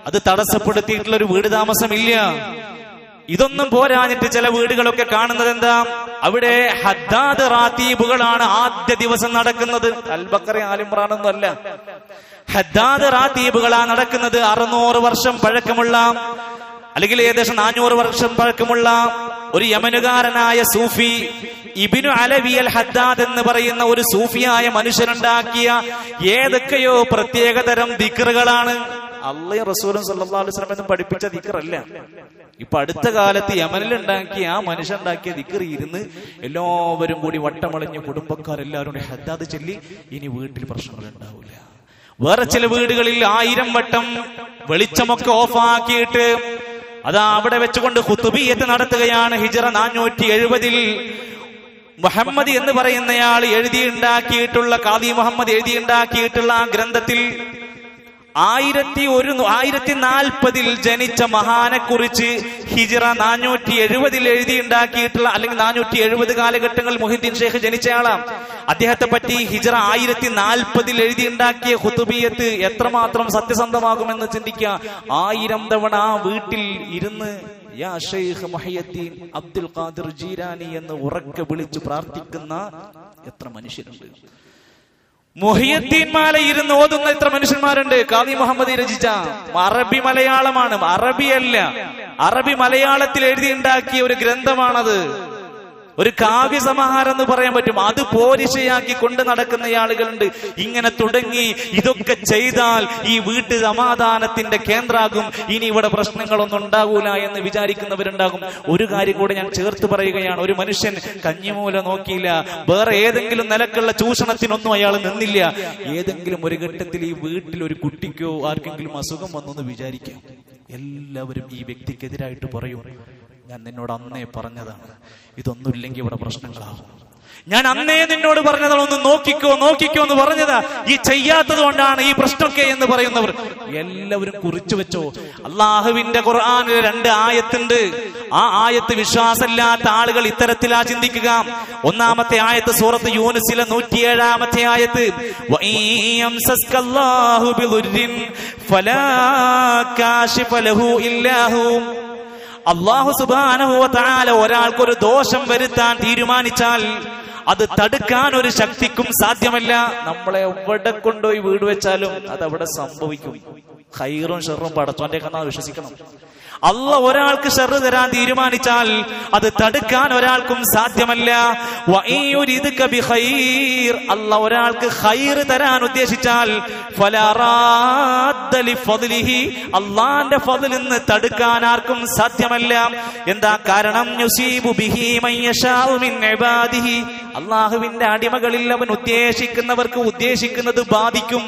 അത് തടസ്സപ്പെടുത്തിയിട്ടുള്ള ഒരു വീട് താമസമില്ല ഇതൊന്നും പോരാഞ്ഞിട്ട് ചില വീടുകളൊക്കെ കാണുന്നത് എന്താ അവിടെ ഹദ്ദാദ് റാത്തീബുകളാണ് ആദ്യ ദിവസം നടക്കുന്നത് അൽബക്കറി ആലിമ്രാനൊന്നും അല്ല ഹദ്ദാദ് റാത്തീബുകളാ നടക്കുന്നത് അറുന്നൂറ് വർഷം പഴക്കമുള്ള അല്ലെങ്കിൽ ഏകദേശം നാനൂറ് വർഷം പഴക്കമുള്ള ഒരു യമനുകാരനായ സൂഫി ഇബിനു അലവി അൽ ഹദ്ദാദ് എന്ന് പറയുന്ന ഒരു സൂഫിയായ മനുഷ്യനുണ്ടാക്കിയ ഏതൊക്കെയോ പ്രത്യേകതരം ദിക്കറുകളാണ് അള്ളയും റസൂലും സല്ലല്ലാഹു അലൈഹി വസല്ലം എന്നും പഠിപ്പിച്ച ദിക്കറല്ല ഇപ്പൊ അടുത്ത കാലത്ത് യമനിൽ ഉണ്ടാക്കിയ ആ മനുഷ്യൻ ഉണ്ടാക്കിയ ദിക്കറി ഇരുന്ന് എല്ലാവരും കൂടി വട്ടമളിഞ്ഞ് കുടുംബക്കാരെല്ലാവരും കൂടി ഹദ്ദാദ് ചൊല്ലി ഇനി വീട്ടിൽ പ്രശ്നങ്ങൾ ഉണ്ടാവില്ല വേറെ ചില വീടുകളിൽ ആയിരം വട്ടം വെളിച്ചമൊക്കെ ഓഫാക്കിയിട്ട് അതാ അവിടെ വെച്ചുകൊണ്ട് ഹുത്തുബിയത്ത് നടത്തുകയാണ് ഹിജറ നാനൂറ്റി എഴുപതിൽ മുഹമ്മദ് എന്ന് പറയുന്നയാൾ എഴുതിയുണ്ടാക്കിയിട്ടുള്ള കാദി മുഹമ്മദ് എഴുതിയുണ്ടാക്കിയിട്ടുള്ള ആ ഗ്രന്ഥത്തിൽ ആയിരത്തി ഒരു ആയിരത്തി നാൽപ്പതിൽ ജനിച്ച മഹാനെ കുറിച്ച് ഹിജിറ നാനൂറ്റി എഴുപതിൽ എഴുതിയുണ്ടാക്കിയിട്ടുള്ള അല്ലെങ്കിൽ നാനൂറ്റി എഴുപത് കാലഘട്ടങ്ങളിൽ മുഹിദ്ദീൻ ഷേഖ് ജനിച്ചയാളാം അദ്ദേഹത്തെ പറ്റി ഹിജറ ആയിരത്തി നാൽപ്പതിൽ എഴുതിയുണ്ടാക്കിയ ഹുത്തുബിയത്ത് എത്രമാത്രം സത്യസന്ധമാകുമെന്ന് ചിന്തിക്കുക ആയിരം തവണ ആ വീട്ടിൽ ഇരുന്ന് യാ ഷെയ്ഖ് മൊഹയദ്ദീൻ അബ്ദുൽ ഖാദിർ ജീരാനി എന്ന് ഉറക്കെ വിളിച്ച് പ്രാർത്ഥിക്കുന്ന എത്ര മനുഷ്യരുണ്ട് മൊഹിയദ്ദീൻ ഇരുന്ന് ഓതുന്ന എത്ര മനുഷ്യന്മാരുണ്ട് കാദി മുഹമ്മദ് രചിച്ച അറബി മലയാളമാണ് അറബിയല്ല അറബി മലയാളത്തിൽ എഴുതിയുണ്ടാക്കിയ ഒരു ഗ്രന്ഥമാണത് ഒരു കാവ്യ സമാഹാരം എന്ന് പറയാൻ പറ്റും അത് പോരിശയാക്കി കൊണ്ട് നടക്കുന്ന ആളുകളുണ്ട് ഇങ്ങനെ തുടങ്ങി ഇതൊക്കെ ചെയ്താൽ ഈ വീട്ടു സമാധാനത്തിന്റെ കേന്ദ്രാകും ഇനി ഇവിടെ പ്രശ്നങ്ങളൊന്നും ഉണ്ടാകൂല എന്ന് വിചാരിക്കുന്നവരുണ്ടാകും ഒരു കാര്യം കൂടെ ഞാൻ ചേർത്ത് പറയുകയാണ് ഒരു മനുഷ്യൻ കഞ്ഞിമൂല നോക്കിയില്ല വേറെ ഏതെങ്കിലും നിലക്കുള്ള ചൂഷണത്തിനൊന്നും അയാൾ നിന്നില്ല ഏതെങ്കിലും ഒരു ഘട്ടത്തിൽ ഈ വീട്ടിൽ ഒരു കുട്ടിക്കോ ആർക്കെങ്കിലും അസുഖം വന്നെന്ന് വിചാരിക്കാം എല്ലാവരും ഈ വ്യക്തിക്കെതിരായിട്ട് പറയും ഞാൻ നിന്നോട് അന്നേ പറഞ്ഞതാണ് ഇതൊന്നുമില്ലെങ്കിൽ ഇവിടെ പ്രശ്നങ്ങളാവും ഞാൻ അന്നേ നിന്നോട് പറഞ്ഞതാണ് ഒന്ന് നോക്കിക്കോ നോക്കിക്കോ എന്ന് പറഞ്ഞതാ ഈ ചെയ്യാത്തത് കൊണ്ടാണ് ഈ പ്രശ്നമൊക്കെ എന്ന് പറയുന്നവർ എല്ലാവരും കുറിച്ചു വെച്ചോ അള്ളാഹുവിന്റെ ഖുർആാനിൽ രണ്ട് ആയത്തുണ്ട് ആ ആയത്ത് വിശ്വാസമില്ലാത്ത ആളുകൾ ഇത്തരത്തിലാ ചിന്തിക്കുക ഒന്നാമത്തെ ആയത്ത് സൂറത്ത് യൂനിസിലെ നൂറ്റിയേഴാമത്തെ ആയത്ത് വഇയംസസ്കല്ലാഹു ബിദുർരിൻ ഫലാ കാശിഫ ലഹു ഇല്ലാഹു അള്ളാഹു സുബാനഹുവല ഒരാൾക്കൊരു ദോഷം വരുത്താൻ തീരുമാനിച്ചാൽ അത് തടുക്കാൻ ഒരു ശക്തിക്കും സാധ്യമല്ല നമ്മളെ എവിടെ കൊണ്ടുപോയി വീട് വെച്ചാലും അത് അവിടെ സംഭവിക്കും ഹൈറും ഷെറും പടത്തോന്റെ കന്നാ വിശ്വസിക്കണം അല്ല ഒരാൾക്ക് ഷെറ് തരാൻ തീരുമാനിച്ചാൽ അത് തടുക്കാൻ ഒരാൾക്കും സാധ്യമല്ല അല്ല ഒരാൾക്ക് ഹൈർ തരാൻ ഉദ്ദേശിച്ചാൽ അള്ളാന്റെ ഫതിൽ നിന്ന് തടുക്കാൻ ആർക്കും സാധ്യമല്ല എന്താ കാരണം അള്ളാഹുവിന്റെ അടിമകളിൽ അവൻ ഉദ്ദേശിക്കുന്നവർക്ക് ഉദ്ദേശിക്കുന്നത് ബാധിക്കും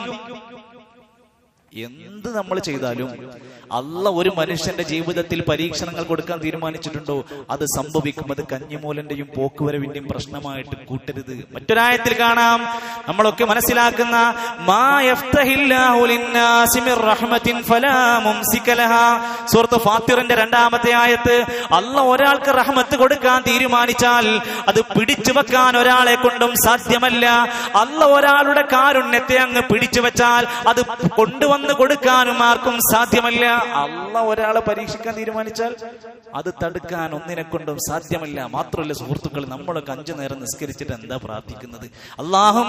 എന്ത് നമ്മൾ ചെയ്താലും അല്ല ഒരു മനുഷ്യന്റെ ജീവിതത്തിൽ പരീക്ഷണങ്ങൾ കൊടുക്കാൻ തീരുമാനിച്ചിട്ടുണ്ടോ അത് സംഭവിക്കും അത് കഞ്ഞിമൂലന്റെയും പോക്കുവരവിന്റെയും പ്രശ്നമായിട്ട് കൂട്ടരുത് മറ്റൊരായത്തിൽ കാണാം നമ്മളൊക്കെ മനസ്സിലാക്കുന്ന സുഹൃത്ത് ഫാത്തിറിന്റെ രണ്ടാമത്തെ ആയത്ത് അല്ല ഒരാൾക്ക് റഹ്മത്ത് കൊടുക്കാൻ തീരുമാനിച്ചാൽ അത് പിടിച്ചു വെക്കാൻ ഒരാളെ കൊണ്ടും സാധ്യമല്ല അല്ല ഒരാളുടെ കാരുണ്യത്തെ അങ്ങ് പിടിച്ചു വെച്ചാൽ അത് കൊണ്ടുവന്ന് കൊടുക്കാനും ആർക്കും സാധ്യമല്ല അല്ല ഒരാളെ പരീക്ഷിക്കാൻ തീരുമാനിച്ചാൽ അത് തടുക്കാൻ ഒന്നിനെ കൊണ്ടും സാധ്യമല്ല മാത്രമല്ല സുഹൃത്തുക്കൾ നമ്മളൊക്കെ അഞ്ചു നേരം നിസ്കരിച്ചിട്ട് എന്താ പ്രാർത്ഥിക്കുന്നത് അള്ളാഹും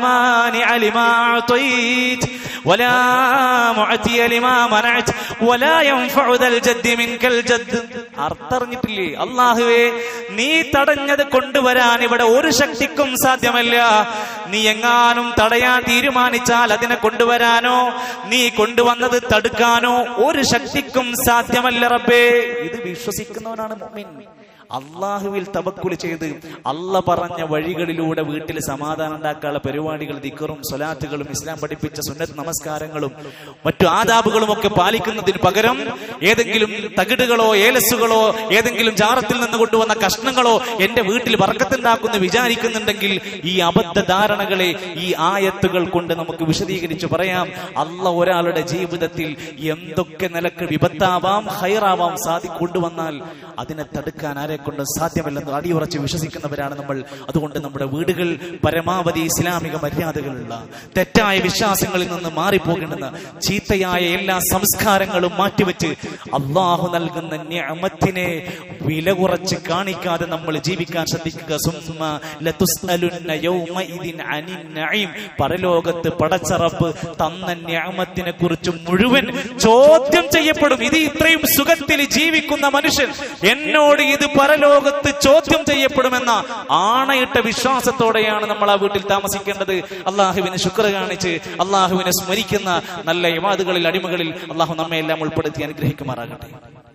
അർത്ഥറിഞ്ഞിട്ടില്ലേ അള്ളാഹുവേ നീ തടഞ്ഞത് കൊണ്ടുവരാൻ ഇവിടെ ഒരു ശക്തിക്കും സാധ്യമല്ല നീ എങ്ങാനും തടയാൻ തീരുമാനിച്ചാൽ അതിനെ കൊണ്ടുവരാനോ നീ കൊണ്ടുവന്നത് തടുക്കാനോ ഒരു ശക്തിക്കും സാധ്യമല്ല റബ്ബേ ഇത് വിശ്വസിക്കുന്നവനാണ് മുഅ്മിൻ അള്ളാഹുവിൽ തവക്കുൽ ചെയ്ത് അല്ല പറഞ്ഞ വഴികളിലൂടെ വീട്ടിൽ സമാധാനം ഉണ്ടാക്കാനുള്ള പരിപാടികൾ ദിക്കറും സ്വലാത്തുകളും ഇസ്ലാം പഠിപ്പിച്ച സുന്നത്ത് നമസ്കാരങ്ങളും മറ്റു ആദാബുകളും ഒക്കെ പാലിക്കുന്നതിന് പകരം ഏതെങ്കിലും തകിടുകളോ ഏലസുകളോ ഏതെങ്കിലും ജാറത്തിൽ നിന്ന് കൊണ്ടുവന്ന കഷ്ണങ്ങളോ എന്റെ വീട്ടിൽ വർക്കത്തുണ്ടാക്കുന്ന വിചാരിക്കുന്നുണ്ടെങ്കിൽ ഈ അബദ്ധ ധാരണകളെ ഈ ആയത്തുകൾ കൊണ്ട് നമുക്ക് വിശദീകരിച്ച് പറയാം അല്ല ഒരാളുടെ ജീവിതത്തിൽ എന്തൊക്കെ നിലക്ക് വിപത്താവാം ഹൈറാവാം സാധി കൊണ്ടുവന്നാൽ അതിനെ തടുക്കാൻ ആരെ കൊണ്ട് സാധ്യമല്ലെന്ന് അടിയുറച്ച് വിശ്വസിക്കുന്നവരാണ് നമ്മൾ അതുകൊണ്ട് നമ്മുടെ വീടുകൾ പരമാവധി ഇസ്ലാമിക മര്യാദകളുള്ള തെറ്റായ വിശ്വാസങ്ങളിൽ നിന്ന് മാറിപ്പോകണമെന്ന ചീത്തയായ എല്ലാ സംസ്കാരങ്ങളും മാറ്റിവെച്ച് അള്ളാഹു നൽകുന്ന ഞാമത്തിനെ വില കുറച്ച് കാണിക്കാതെ നമ്മൾ ജീവിക്കാൻ ശ്രദ്ധിക്കുക സുമ്മ ലതുസ്അലുന്ന യൗമഇദിൻ അനിൻ നഈം. പരലോകത്ത് പടച്ചറപ്പ് തന്ന ഞാമത്തിനെ കുറിച്ച് മുഴുവൻ ചോദ്യം ചെയ്യപ്പെടും ഇത് ഇത്രയും സുഖത്തിൽ ജീവിക്കുന്ന മനുഷ്യൻ എന്നോട് ഇത് പരലോകത്ത് ചോദ്യം ചെയ്യപ്പെടുമെന്ന ആണയിട്ട വിശ്വാസത്തോടെയാണ് നമ്മൾ ആ വീട്ടിൽ താമസിക്കേണ്ടത് അള്ളാഹുവിന് ശുക്ര കാണിച്ച് അള്ളാഹുവിനെ സ്മരിക്കുന്ന നല്ല യവാദുകളിൽ അടിമകളിൽ അള്ളാഹു നമ്മെ എല്ലാം ഉൾപ്പെടുത്തി അനുഗ്രഹിക്കുമാറാകട്ടെ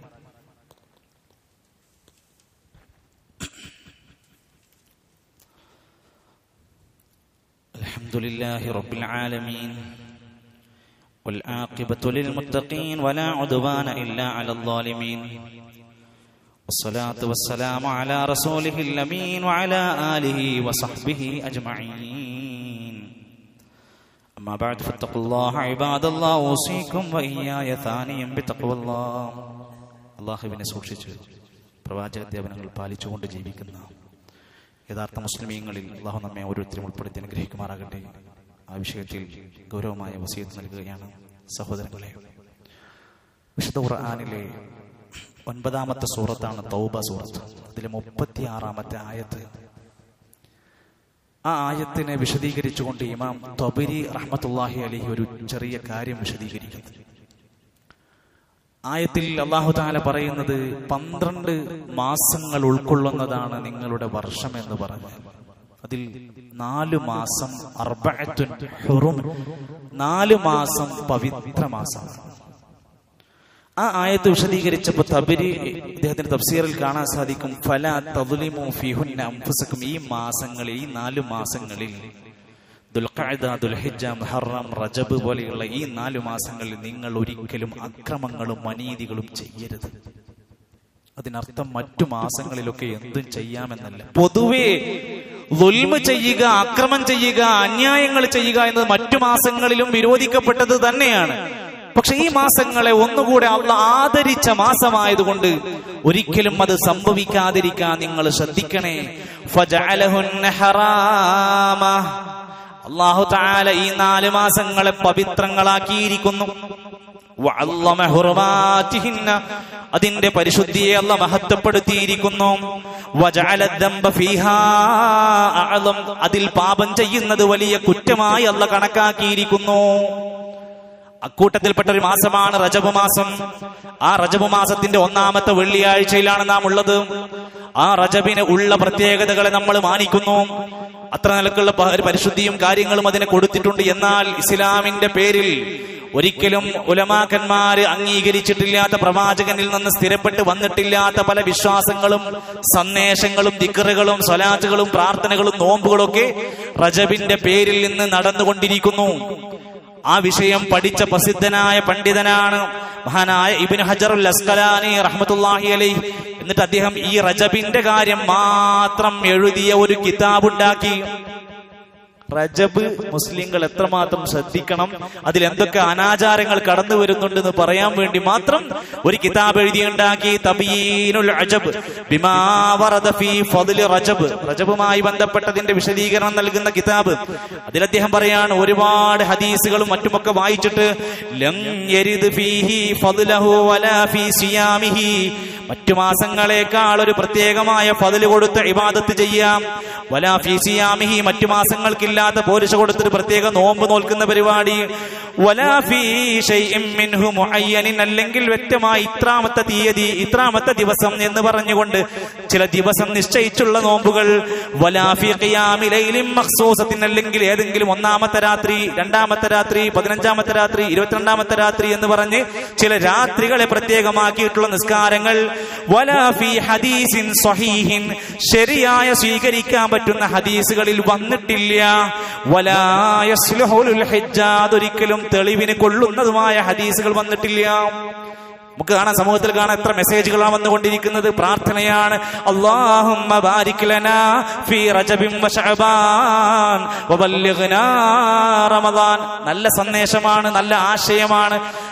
الحمد لله رب العالمين والعاقبة للمتقين ولا عدوان إلا على الظالمين والصلاة والسلام على رسوله الأمين وعلى آله وصحبه أجمعين أما بعد فاتقوا الله عباد الله أوصيكم وإياي ثانيا بتقوى الله അള്ളാഹുവിനെ സൂക്ഷിച്ച് പ്രവാചകദേവനങ്ങൾ പാലിച്ചുകൊണ്ട് ജീവിക്കുന്ന യഥാർത്ഥ മുസ്ലിമീങ്ങളിൽ അള്ളാഹു നമ്മെ ഓരോരുത്തരും ഉൾപ്പെടുത്തി അനുഗ്രഹിക്കുമാറാകട്ടെ ആ വിഷയത്തിൽ ഗൗരവമായ വസീയത്ത് നൽകുകയാണ് സഹോദരങ്ങളെ വിശുദ്ധ ഖുർആാനിലെ ഒൻപതാമത്തെ സൂറത്താണ് തൗബ സൂറത്ത് അതിലെ മുപ്പത്തി ആറാമത്തെ ആയത്ത് ആ ആയത്തിനെ വിശദീകരിച്ചുകൊണ്ട് ഇമാം തൊബരി റഹ്മത്തുല്ലാഹി അലഹി ഒരു ചെറിയ കാര്യം വിശദീകരിക്കുന്നു ആയത്തിൽ അള്ളാഹു താല പറയുന്നത് പന്ത്രണ്ട് മാസങ്ങൾ ഉൾക്കൊള്ളുന്നതാണ് നിങ്ങളുടെ വർഷം എന്ന് പറഞ്ഞു അതിൽ നാലു മാസം അർബഅത്തുൻ ഹുറും നാലു മാസം പവിത്ര മാസമാണ് ആ ആയത്ത് വിശദീകരിച്ചപ്പോൾ തബരി ഇദ്ദേഹത്തിന്റെ തഫ്സീറിൽ കാണാൻ സാധിക്കും ഫല തതുലിമു ഫിഹുന്ന അംഫുസക്കും ഈ മാസങ്ങളിൽ ഈ നാലു മാസങ്ങളിൽ ദുൽഖഅദ, ദുൽഹിജ്ജ, മുഹറം റജബ് പോലെയുള്ള ഈ നാലു മാസങ്ങളിൽ നിങ്ങൾ ഒരിക്കലും അക്രമങ്ങളും അനീതികളും ചെയ്യരുത് അതിനർത്ഥം മറ്റു മാസങ്ങളിലൊക്കെ എന്തും ചെയ്യാമെന്നല്ല പൊതുവേ ദുൽമ ചെയ്യുക അക്രമം ചെയ്യുക അന്യായങ്ങൾ ചെയ്യുക എന്നത് മറ്റു മാസങ്ങളിലും വിരോധിക്കപ്പെട്ടത് തന്നെയാണ് പക്ഷെ ഈ മാസങ്ങളെ ഒന്നുകൂടെ അള്ള ആദരിച്ച മാസമായതുകൊണ്ട് ഒരിക്കലും അത് സംഭവിക്കാതിരിക്കാൻ നിങ്ങൾ ശ്രദ്ധിക്കണേ ഫജഅലഹുന്ന ഹറാമ അള്ളാഹു താല ഈ നാല് മാസങ്ങളെ പവിത്രങ്ങളാക്കിയിരിക്കുന്നു വഅല്ലമ ഹുറുമാതിഹിന്ന. അതിന്റെ പരിശുദ്ധിയെ അല്ല മഹത്വപ്പെടുത്തിയിരിക്കുന്നു വജഅല ദംബ ഫീഹാ അഅലം. അതിൽ പാപം ചെയ്യുന്നത് വലിയ കുറ്റമായി അല്ല കണക്കാക്കിയിരിക്കുന്നു അക്കൂട്ടത്തിൽപ്പെട്ട ഒരു മാസമാണ് റജബ് മാസം ആ റജബ് മാസത്തിന്റെ ഒന്നാമത്തെ വെള്ളിയാഴ്ചയിലാണ് നാം ഉള്ളത് ആ റജബിന് ഉള്ള പ്രത്യേകതകളെ നമ്മൾ മാനിക്കുന്നു അത്ര നിലക്കുള്ള പ- ഒരു പരിശുദ്ധിയും കാര്യങ്ങളും അതിന് കൊടുത്തിട്ടുണ്ട് എന്നാൽ ഇസ്ലാമിന്റെ പേരിൽ ഒരിക്കലും ഉലമാക്കന്മാര് അംഗീകരിച്ചിട്ടില്ലാത്ത പ്രവാചകനിൽ നിന്ന് സ്ഥിരപ്പെട്ട് വന്നിട്ടില്ലാത്ത പല വിശ്വാസങ്ങളും സന്ദേശങ്ങളും ദിക്കറുകളും സ്വലാറ്റുകളും പ്രാർത്ഥനകളും നോമ്പുകളും ഒക്കെ റജബിന്റെ പേരിൽ നിന്ന് നടന്നുകൊണ്ടിരിക്കുന്നു ആ വിഷയം പഠിച്ച പ്രസിദ്ധനായ പണ്ഡിതനാണ് മഹാനായ ഇബിൻ ഹജറുൽ അസ്കലാനി റഹ്മത്തുല്ലാഹി അലൈഹി എന്നിട്ട് അദ്ദേഹം ഈ റജബിന്റെ കാര്യം മാത്രം എഴുതിയ ഒരു കിതാബുണ്ടാക്കി റജബ് മുസ്ലിങ്ങൾ എത്രമാത്രം ശ്രദ്ധിക്കണം അതിൽ എന്തൊക്കെ അനാചാരങ്ങൾ കടന്നു വരുന്നുണ്ടെന്ന് പറയാൻ വേണ്ടി മാത്രം ഒരു കിതാബ് എഴുതിയുണ്ടാക്കി തബീനുൽ അജബ് ബിമാ വറദ ഫീ ഫദ്ലി റജബ് റജബുമായി ബന്ധപ്പെട്ടതിന്റെ വിശദീകരണം നൽകുന്ന കിതാബ് അതിൽ അദ്ദേഹം പറയാണ് ഒരുപാട് ഹദീസുകളും മറ്റുമൊക്കെ വായിച്ചിട്ട് ലം യരിദ് ഫീഹി ഫദ്ലഹു വലാ ഫീ സിയാമിഹി മറ്റു മാസങ്ങളെക്കാൾ ഒരു പ്രത്യേകമായ ഫതില് കൊടുത്ത് ഇബാദത്ത് ചെയ്യാം വലാ ഫീ സിയാമിഹി മറ്റു മാസങ്ങൾക്കില്ലാത്ത പോരിശ കൊടുത്തിട്ട് പ്രത്യേക നോമ്പ് നോൽക്കുന്ന പരിപാടി വലാ ഫീ ഷൈഇൻ മിൻഹു മുഅയ്യനിൻ അല്ലെങ്കിൽ വ്യക്തമായി ഇത്രാമത്തെ തീയതി ഇത്രാമത്തെ ദിവസം എന്ന് പറഞ്ഞുകൊണ്ട് ചില ദിവസം നിശ്ചയിച്ചുള്ള നോമ്പുകൾ വലാ ഫീ ഖിയാമി ലൈലിൻ മഖ്സൂസത്തിൻ അല്ലെങ്കിൽ ഏതെങ്കിലും ഒന്നാമത്തെ രാത്രി രണ്ടാമത്തെ രാത്രി പതിനഞ്ചാമത്തെ രാത്രി ഇരുപത്തിരണ്ടാമത്തെ രാത്രി എന്ന് പറഞ്ഞ് ചില രാത്രികളെ പ്രത്യേകമാക്കിയിട്ടുള്ള നിസ്കാരങ്ങൾ വലാ ഫീ ഹദീസിൻ സ്വഹീഹിൻ ശരിയായ സ്വീകരിക്കാൻ പറ്റുന്ന ഹദീസുകളിൽ വന്നിട്ടില്ല വലാ യസ്ലുഹുൽ ഹിജ്ജ അതൊരിക്കലും തെളിവിന് കൊള്ളുന്നതുമായ ഹദീസുകൾ വന്നിട്ടില്ല നമുക്ക് കാണാൻ സമൂഹത്തിൽ കാണാൻ എത്ര മെസ്സേജുകളാണ് വന്നുകൊണ്ടിരിക്കുന്നത് പ്രാർത്ഥനയാണ് അല്ലാഹുമ്മ ബാരിക് ലനാ ഫീ റജബിൻ വശഅബാൻ വബല്ലിഗ്നാ റമദാൻ നല്ല സന്ദേശമാണ് നല്ല ആശയമാണ്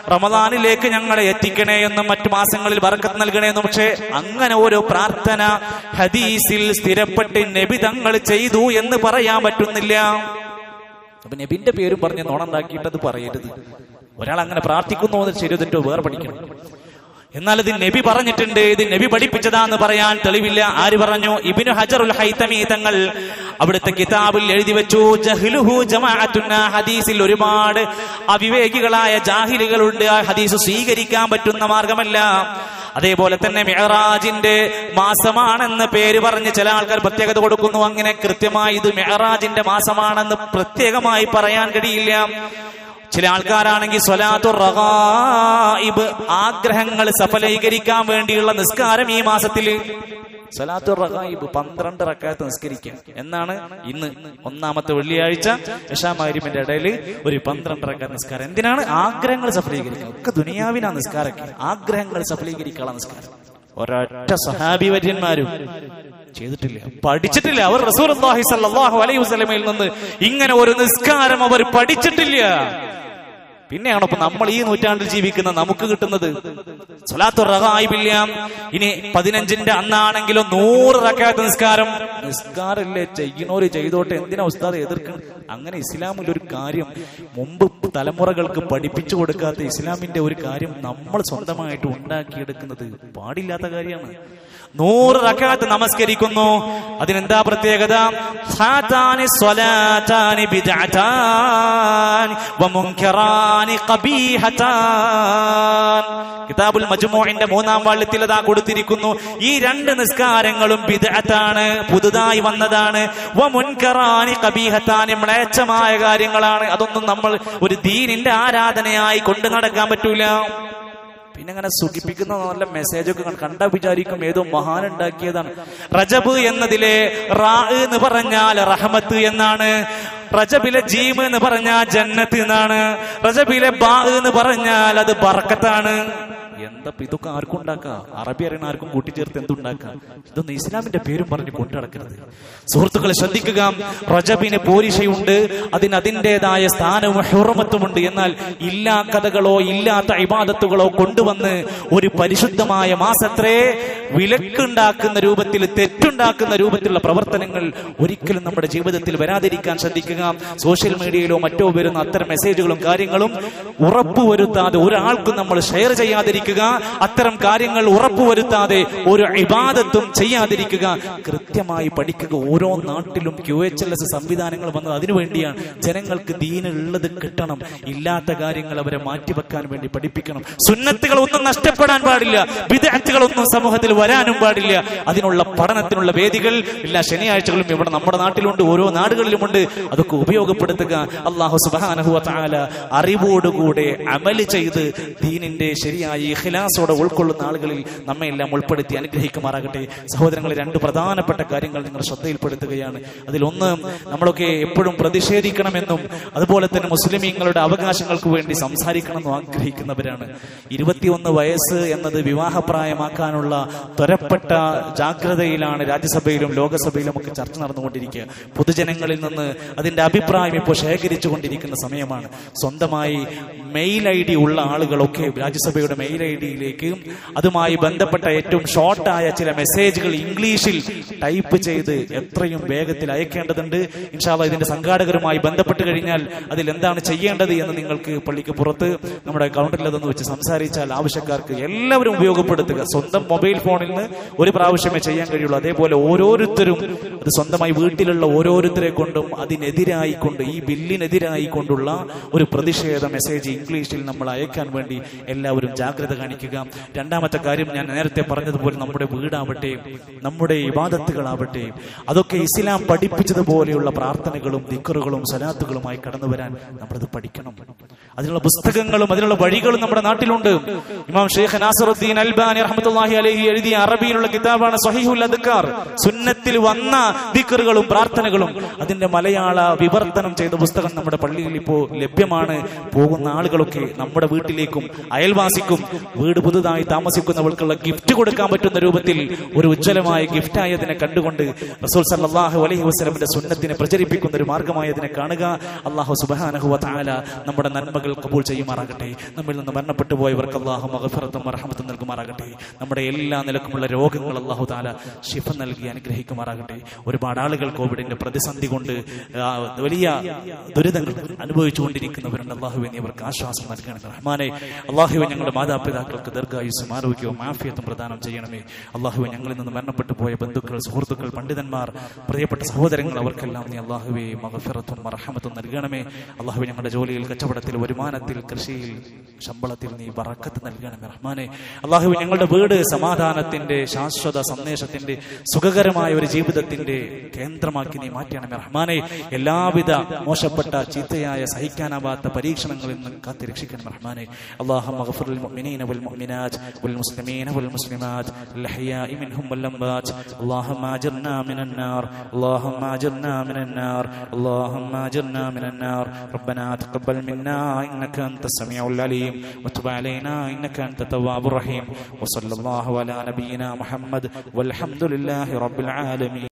റമദാനിലേക്ക് ഞങ്ങളെ എത്തിക്കണേ എന്നും മറ്റു മാസങ്ങളിൽ ബർക്കത്ത് നൽകണേ എന്നും പക്ഷേ അങ്ങനെ ഒരു പ്രാർത്ഥന ഹദീസിൽ സ്ഥിരപ്പെട്ട് നബി തങ്ങൾ ചെയ്തു എന്ന് പറയാൻ പറ്റുന്നില്ല അപ്പൊ നബിന്റെ പേരും പറഞ്ഞ് നോണുണ്ടാക്കിയിട്ടത് പറയരുത് ഒരാൾ അങ്ങനെ പ്രാർത്ഥിക്കുന്നു എന്ന് ശരി തെറ്റോ വേറെ പഠിക്കണം എന്നാൽ ഇത് നബി പറഞ്ഞിട്ടുണ്ട് ഇത് നബി പഠിപ്പിച്ചതാന്ന് പറയാൻ തെളിവില്ല ആര് പറഞ്ഞു ഇബിനു ഹജറുൽ ഹൈതമി തങ്ങൾ അവിടുത്തെ കിതാബിൽ എഴുതി വെച്ചു ജഹ്ലുഹു ജമാഅത്തുന്ന ഹദീസിൽ ഒരുപാട് അവിവേകികളായ ജാഹിലുകളുണ്ട് ആ ഹദീസ് സ്വീകരിക്കാൻ പറ്റുന്ന മാർഗമല്ല അതേപോലെ തന്നെ മെഹറാജിന്റെ മാസമാണെന്ന് പേര് പറഞ്ഞ് ചില ആൾക്കാർ പ്രത്യേകത കൊടുക്കുന്നു അങ്ങനെ കൃത്യമായി ഇത് മെഹറാജിന്റെ മാസമാണെന്ന് പ്രത്യേകമായി പറയാൻ കഴിയില്ല ചില ആൾക്കാരാണെങ്കിൽ സ്വലാത്തു റഗായിബ് ആഗ്രഹങ്ങൾ സഫലീകരിക്കാൻ വേണ്ടിയുള്ള നിസ്കാരം ഈ മാസത്തിൽ സ്വലാത്തു റഗായിബ് പന്ത്രണ്ട് റക്കാത്ത് നിസ്കരിക്കാം എന്നാണ് ഇന്ന് ഒന്നാമത്തെ വെള്ളിയാഴ്ച യശാമാരിമിന്റെ ഇടയിൽ ഒരു പന്ത്രണ്ട് റക്കാത്ത് നിസ്കാരം എന്തിനാണ് ആഗ്രഹങ്ങൾ സഫലീകരിക്കുക ഒക്കെ ദുനിയാവിനാ നിസ്കാരമൊക്കെ ആഗ്രഹങ്ങൾ സഫലീകരിക്കാനുള്ള നിസ്കാരം ഒരൊറ്റ സഹാബി വര്യന്മാരും ചെയ്തിട്ടില്ല പഠിച്ചിട്ടില്ല അവർ റസൂൽ സല്ലല്ലാഹു അലൈഹി വസല്ലമയിൽ നിന്ന് ഇങ്ങനെ ഒരു നിസ്കാരം അവർ പഠിച്ചിട്ടില്ല പിന്നെയാണ് ഇപ്പൊ നമ്മൾ ഈ നൂറ്റാണ്ടിൽ ജീവിക്കുന്ന നമുക്ക് കിട്ടുന്നത് സ്വലാത്തു റഹായിബില്ല ഇനി പതിനഞ്ചിന്റെ അന്നാണെങ്കിലും നൂറ് റക്കാത്ത നിസ്കാരം നിസ്കാരമില്ലേ ചെയ്യണോര് ചെയ്തോട്ടെ എന്തിനാ ഉസ്താദ് എതിർക്കണം അങ്ങനെ ഇസ്ലാമിൽ ഒരു കാര്യം മുമ്പ് തലമുറകൾക്ക് പഠിപ്പിച്ചു കൊടുക്കാത്ത ഇസ്ലാമിന്റെ ഒരു കാര്യം നമ്മൾ സ്വന്തമായിട്ട് ഉണ്ടാക്കിയെടുക്കുന്നത് പാടില്ലാത്ത കാര്യമാണ് നൂറ് റക്കാത്ത് നമസ്കരിക്കുന്നു അതിനെന്താ പ്രത്യേകത ഹാതാനി സ്വലാതാനി ബിദ്അതാനി വമുൻകറാനി ഖബീഹതാൻ കിതാബുൽ മജ്മൂഇന്റെ മൂന്നാം വാള്യത്തിൽ അതാ കൊടുത്തിരിക്കുന്നു ഈ രണ്ട് നിസ്കാരങ്ങളും ബിദ്അത്താണ് പുതുതായി വന്നതാണ് വമുൻകറാനി ഖബീഹതാനി മ്ലേച്ഛമായ കാര്യങ്ങളാണ് അതൊന്നും നമ്മൾ ഒരു ദീനിന്റെ ആരാധനയായി കൊണ്ടു നടക്കാൻ പറ്റൂല പിന്നെ അങ്ങനെ സുഖിപ്പിക്കുന്ന നല്ല മെസ്സേജ് ഒക്കെ കണ്ട വിചാരിക്കും ഏതോ മഹാൻ ഉണ്ടാക്കിയതാണ് റജബ് എന്നതിലെ റാ എന്ന് പറഞ്ഞാൽ റഹമത്ത് എന്നാണ് റജബിലെ ജീം എന്ന് പറഞ്ഞാൽ ജന്നത്ത് എന്നാണ് റജബിലെ ബാ എന്ന് പറഞ്ഞാൽ അത് ബർക്കത്താണ് എന്താ ഇതൊക്കെ ആർക്കും ഉണ്ടാക്കാം അറബി അറിയുന്ന ആർക്കും കൂട്ടിച്ചേർത്ത് എന്തുണ്ടാക്കാം ഇതൊന്നും ഇസ്ലാമിന്റെ പേരും പറഞ്ഞ് കൊണ്ടു നടക്കരുത് സുഹൃത്തുക്കളെ ശ്രദ്ധിക്കുക റജബിന് പോരിശയുണ്ട് അതിന് അതിൻ്റെതായ സ്ഥാനവും ഹുറമത്തുമുണ്ട് എന്നാൽ ഇല്ലാ കഥകളോ ഇല്ലാത്ത ഇബാദത്തുകളോ കൊണ്ടുവന്ന് ഒരു പരിശുദ്ധമായ മാസത്രേ വിലക്കുണ്ടാക്കുന്ന രൂപത്തിൽ തെറ്റുണ്ടാക്കുന്ന രൂപത്തിലുള്ള പ്രവർത്തനങ്ങൾ ഒരിക്കലും നമ്മുടെ ജീവിതത്തിൽ വരാതിരിക്കാൻ ശ്രദ്ധിക്കുക സോഷ്യൽ മീഡിയയിലോ മറ്റോ വരുന്ന അത്തരം മെസ്സേജുകളും കാര്യങ്ങളും ഉറപ്പുവരുത്താതെ ഒരാൾക്കും നമ്മൾ ഷെയർ ചെയ്യാതിരിക്കുക അത്തരം കാര്യങ്ങൾ ഉറപ്പുവരുത്താതെ ഒരു ഇബാദത്തും ചെയ്യാതിരിക്കുക കൃത്യമായി പഠിക്കുക ഓരോ നാട്ടിലും ക്യു എച്ച് എൽ എസ് സംവിധാനങ്ങൾ വന്നത് അതിനുവേണ്ടിയാണ് ജനങ്ങൾക്ക് ദീനുള്ളത് കിട്ടണം ഇല്ലാത്ത കാര്യങ്ങൾ അവരെ മാറ്റിവെക്കാൻ വേണ്ടി പഠിപ്പിക്കണം സുന്നത്തുകൾ ഒന്നും നഷ്ടപ്പെടാൻ പാടില്ല വിദഗ്ധകൾ ഒന്നും സമൂഹത്തിൽ വരാനും പാടില്ല അതിനുള്ള പഠനത്തിനുള്ള വേദികൾ എല്ലാ ശനിയാഴ്ചകളും ഇവിടെ നമ്മുടെ നാട്ടിലുണ്ട് ഓരോ നാടുകളിലുമുണ്ട് അതൊക്കെ ഉപയോഗപ്പെടുത്തുക അള്ളാഹു സുബാനഹുവ താല അറിവോടുകൂടെ അമല് ചെയ്ത് ദീനിന്റെ ശരിയായ ഇഖ്ലാസോടെ ഉൾക്കൊള്ളുന്ന ആളുകളിൽ നമ്മെ എല്ലാം ഉൾപ്പെടുത്തി അനുഗ്രഹിക്കുമാറാകട്ടെ സഹോദരങ്ങളെ രണ്ട് പ്രധാനപ്പെട്ട കാര്യങ്ങൾ നിങ്ങൾ ശ്രദ്ധയിൽപ്പെടുത്തുകയാണ് അതിലൊന്ന് നമ്മളൊക്കെ എപ്പോഴും പ്രതിഷേധിക്കണമെന്നും അതുപോലെ തന്നെ മുസ്ലിമീങ്ങളുടെ അവകാശങ്ങൾക്ക് വേണ്ടി സംസാരിക്കണമെന്നും ആഗ്രഹിക്കുന്നവരാണ് ഇരുപത്തിയൊന്ന് വയസ്സ് എന്നത് വിവാഹപ്രായമാക്കാനുള്ള ത്വരപ്പെട്ട ജാഗ്രതയിലാണ് രാജ്യസഭയിലും ലോകസഭയിലും ഒക്കെ ചർച്ച നടന്നുകൊണ്ടിരിക്കുക പൊതുജനങ്ങളിൽ നിന്ന് അതിന്റെ അഭിപ്രായം ഇപ്പോൾ ശേഖരിച്ചു കൊണ്ടിരിക്കുന്ന സമയമാണ് സ്വന്തമായി മെയിൽ ഐ ഡി ഉള്ള ആളുകളൊക്കെ രാജ്യസഭയുടെ മെയിൽ ഐ ഡിയിലേക്ക് അതുമായി ബന്ധപ്പെട്ട ഏറ്റവും ഷോർട്ടായ ചില മെസ്സേജുകൾ ഇംഗ്ലീഷിൽ ടൈപ്പ് ചെയ്ത് എത്രയും വേഗത്തിൽ അയക്കേണ്ടതുണ്ട് ഇൻഷാല്ല ഇതിന്റെ സംഘാടകരുമായി ബന്ധപ്പെട്ട് കഴിഞ്ഞാൽ അതിൽ എന്താണ് ചെയ്യേണ്ടത് എന്ന് നിങ്ങൾക്ക് പള്ളിക്ക് പുറത്ത് നമ്മുടെ കൗണ്ടറിൽ അതൊന്ന് വെച്ച് സംസാരിച്ചാൽ ആവശ്യക്കാർക്ക് എല്ലാവരും ഉപയോഗപ്പെടുത്തുക സ്വന്തം മൊബൈൽ ഫോണിൽ നിന്ന് ഒരു പ്രാവശ്യമേ ചെയ്യാൻ കഴിയുള്ളൂ അതേപോലെ ഓരോരുത്തരും അത് സ്വന്തമായി വീട്ടിലുള്ള ഓരോരുത്തരെ കൊണ്ടും അതിനെതിരായി കൊണ്ട് ഈ ബില്ലിനെതിരായി കൊണ്ടുള്ള ഒരു പ്രതിഷേധ മെസ്സേജ് ഇംഗ്ലീഷിൽ നമ്മൾ അയക്കാൻ വേണ്ടി എല്ലാവരും ജാഗ്രത കാണിക്കുക രണ്ടാമത്തെ കാര്യം ഞാൻ നേരത്തെ പറഞ്ഞതുപോലെ നമ്മുടെ വീടാവട്ടെ നമ്മുടെ ഇബാദത്തുകളാവട്ടെ അതൊക്കെ ഇസ്ലാം പഠിപ്പിച്ചതുപോലെയുള്ള പ്രാർത്ഥനകളും ദിക്കറുകളും സലാത്തുകളുമായി കടന്നു വരാൻ നമ്മളത് പഠിക്കണം അതിനുള്ള പുസ്തകങ്ങളും അതിനുള്ള വഴികളും നമ്മുടെ നാട്ടിലുണ്ട് ഇമാം ഷെയ്ഖ് നാസറുദ്ദീൻ അൽബാനി റഹ്മത്തുള്ളാഹി അലൈഹി എഴുതിയ അറബിയിലുള്ള കിതാബാണ് സഹീഹുൽ അദ്കാർ സുന്നത്തിൽ വന്ന ദിക്കറുകളും പ്രാർത്ഥനകളും അതിന്റെ മലയാള വിവർത്തനം ചെയ്ത പുസ്തകം നമ്മുടെ പള്ളിയിൽ ഇപ്പോൾ ലഭ്യമാണ് പോകുന്ന ആളുകളൊക്കെ നമ്മുടെ വീട്ടിലേക്കും അയൽവാസിക്കും വീട് പുതുതായി താമസിക്കുന്നവർക്കുള്ള ഗിഫ്റ്റ് കൊടുക്കാൻ പറ്റുന്ന രൂപത്തിൽ ഒരു ഉജ്ജ്വലമായ ഗിഫ്റ്റായി അതിനെ കണ്ടുകൊണ്ട് റസൂൽ സല്ലല്ലാഹു അലൈഹി വസല്ലമയുടെ സുന്നത്തിനെ പ്രചരിപ്പിക്കുന്ന ഒരു മാർഗമായി അതിനെ കാണുക അള്ളാഹു സുബ്ഹാനഹു വ തആല നമ്മുടെ നന്മകൾ കബൂൽ ചെയ്യുമാറാകട്ടെ നമ്മിൽ നിന്ന് മരണപ്പെട്ടു പോയവർക്ക് അള്ളാഹു മഗ്ഫിറത്തും റഹ്മത്തും നൽകുമാറാകട്ടെ നമ്മുടെ എല്ലാ നിലക്കുമുള്ള രോഗങ്ങൾ അള്ളാഹു താല ശിഫ നൽകി അനുഗ്രഹിക്കുമാറാകട്ടെ ഒരുപാട് ആളുകൾ കോവിഡിന്റെ പ്രതിസന്ധി കൊണ്ട് ആ, വലിയ ദുരിതങ്ങൾ അനുഭവിച്ചുകൊണ്ടിരിക്കുന്നവരുണ്ട് അള്ളാഹുവെ നീ അവർക്ക് ആശ്വാസം നൽകണം റഹ്മാനെ അള്ളാഹുവെ ഞങ്ങളുടെ മാതാപിതാക്കൾക്ക് ദീർഘായുസ്സും ആരോഗ്യവും ആഫിയത്തും പ്രദാനം ചെയ്യണമേ അള്ളാഹുവെ ഞങ്ങളിൽ നിന്ന് മരണപ്പെട്ടു പോയ ബന്ധുക്കൾ സുഹൃത്തുക്കൾ പണ്ഡിതന്മാർ പ്രിയപ്പെട്ട സഹോദരങ്ങൾ അവർക്കെല്ലാം നീ അള്ളാഹുവെ മകഫിറത്തും മറഹമത്തും നൽകണമേ അള്ളാഹുവെ ഞങ്ങളുടെ ജോലിയിൽ കച്ചവടത്തിൽ വരുമാനത്തിൽ കൃഷിയിൽ ശമ്പളത്തിൽ നീ വറക്കത്ത് നൽകണമേ റഹ്മാനെ അള്ളാഹുവെ ഞങ്ങളുടെ വീട് സമാധാനത്തിന്റെ ശാശ്വത സന്ദേശത്തിന്റെ സുഖകരമായ ഒരു ജീവിതത്തിന്റെ കേന്ദ്രമാക്കി നീ മാറ്റണമേ റഹ്മാനെ എല്ലാവിധ മോശപ്പെട്ട ചീത്തയായ സഹിക്കാനാവാത്ത പരീക്ഷണങ്ങളിൽ നിന്ന് കാത്തി രക്ഷിക്കണം റഹ്മാനെ اللهم اغفر للمؤمنين والمؤمنات والمسلمين والمسلمات الأحياء منهم والأموات اللهم أجرنا من النار اللهم أجرنا من النار اللهم أجرنا من النار ربنا تقبل منا إنك أنت السميع العليم وتب علينا إنك أنت التواب الرحيم وصلى الله على نبينا محمد والحمد لله رب العالمين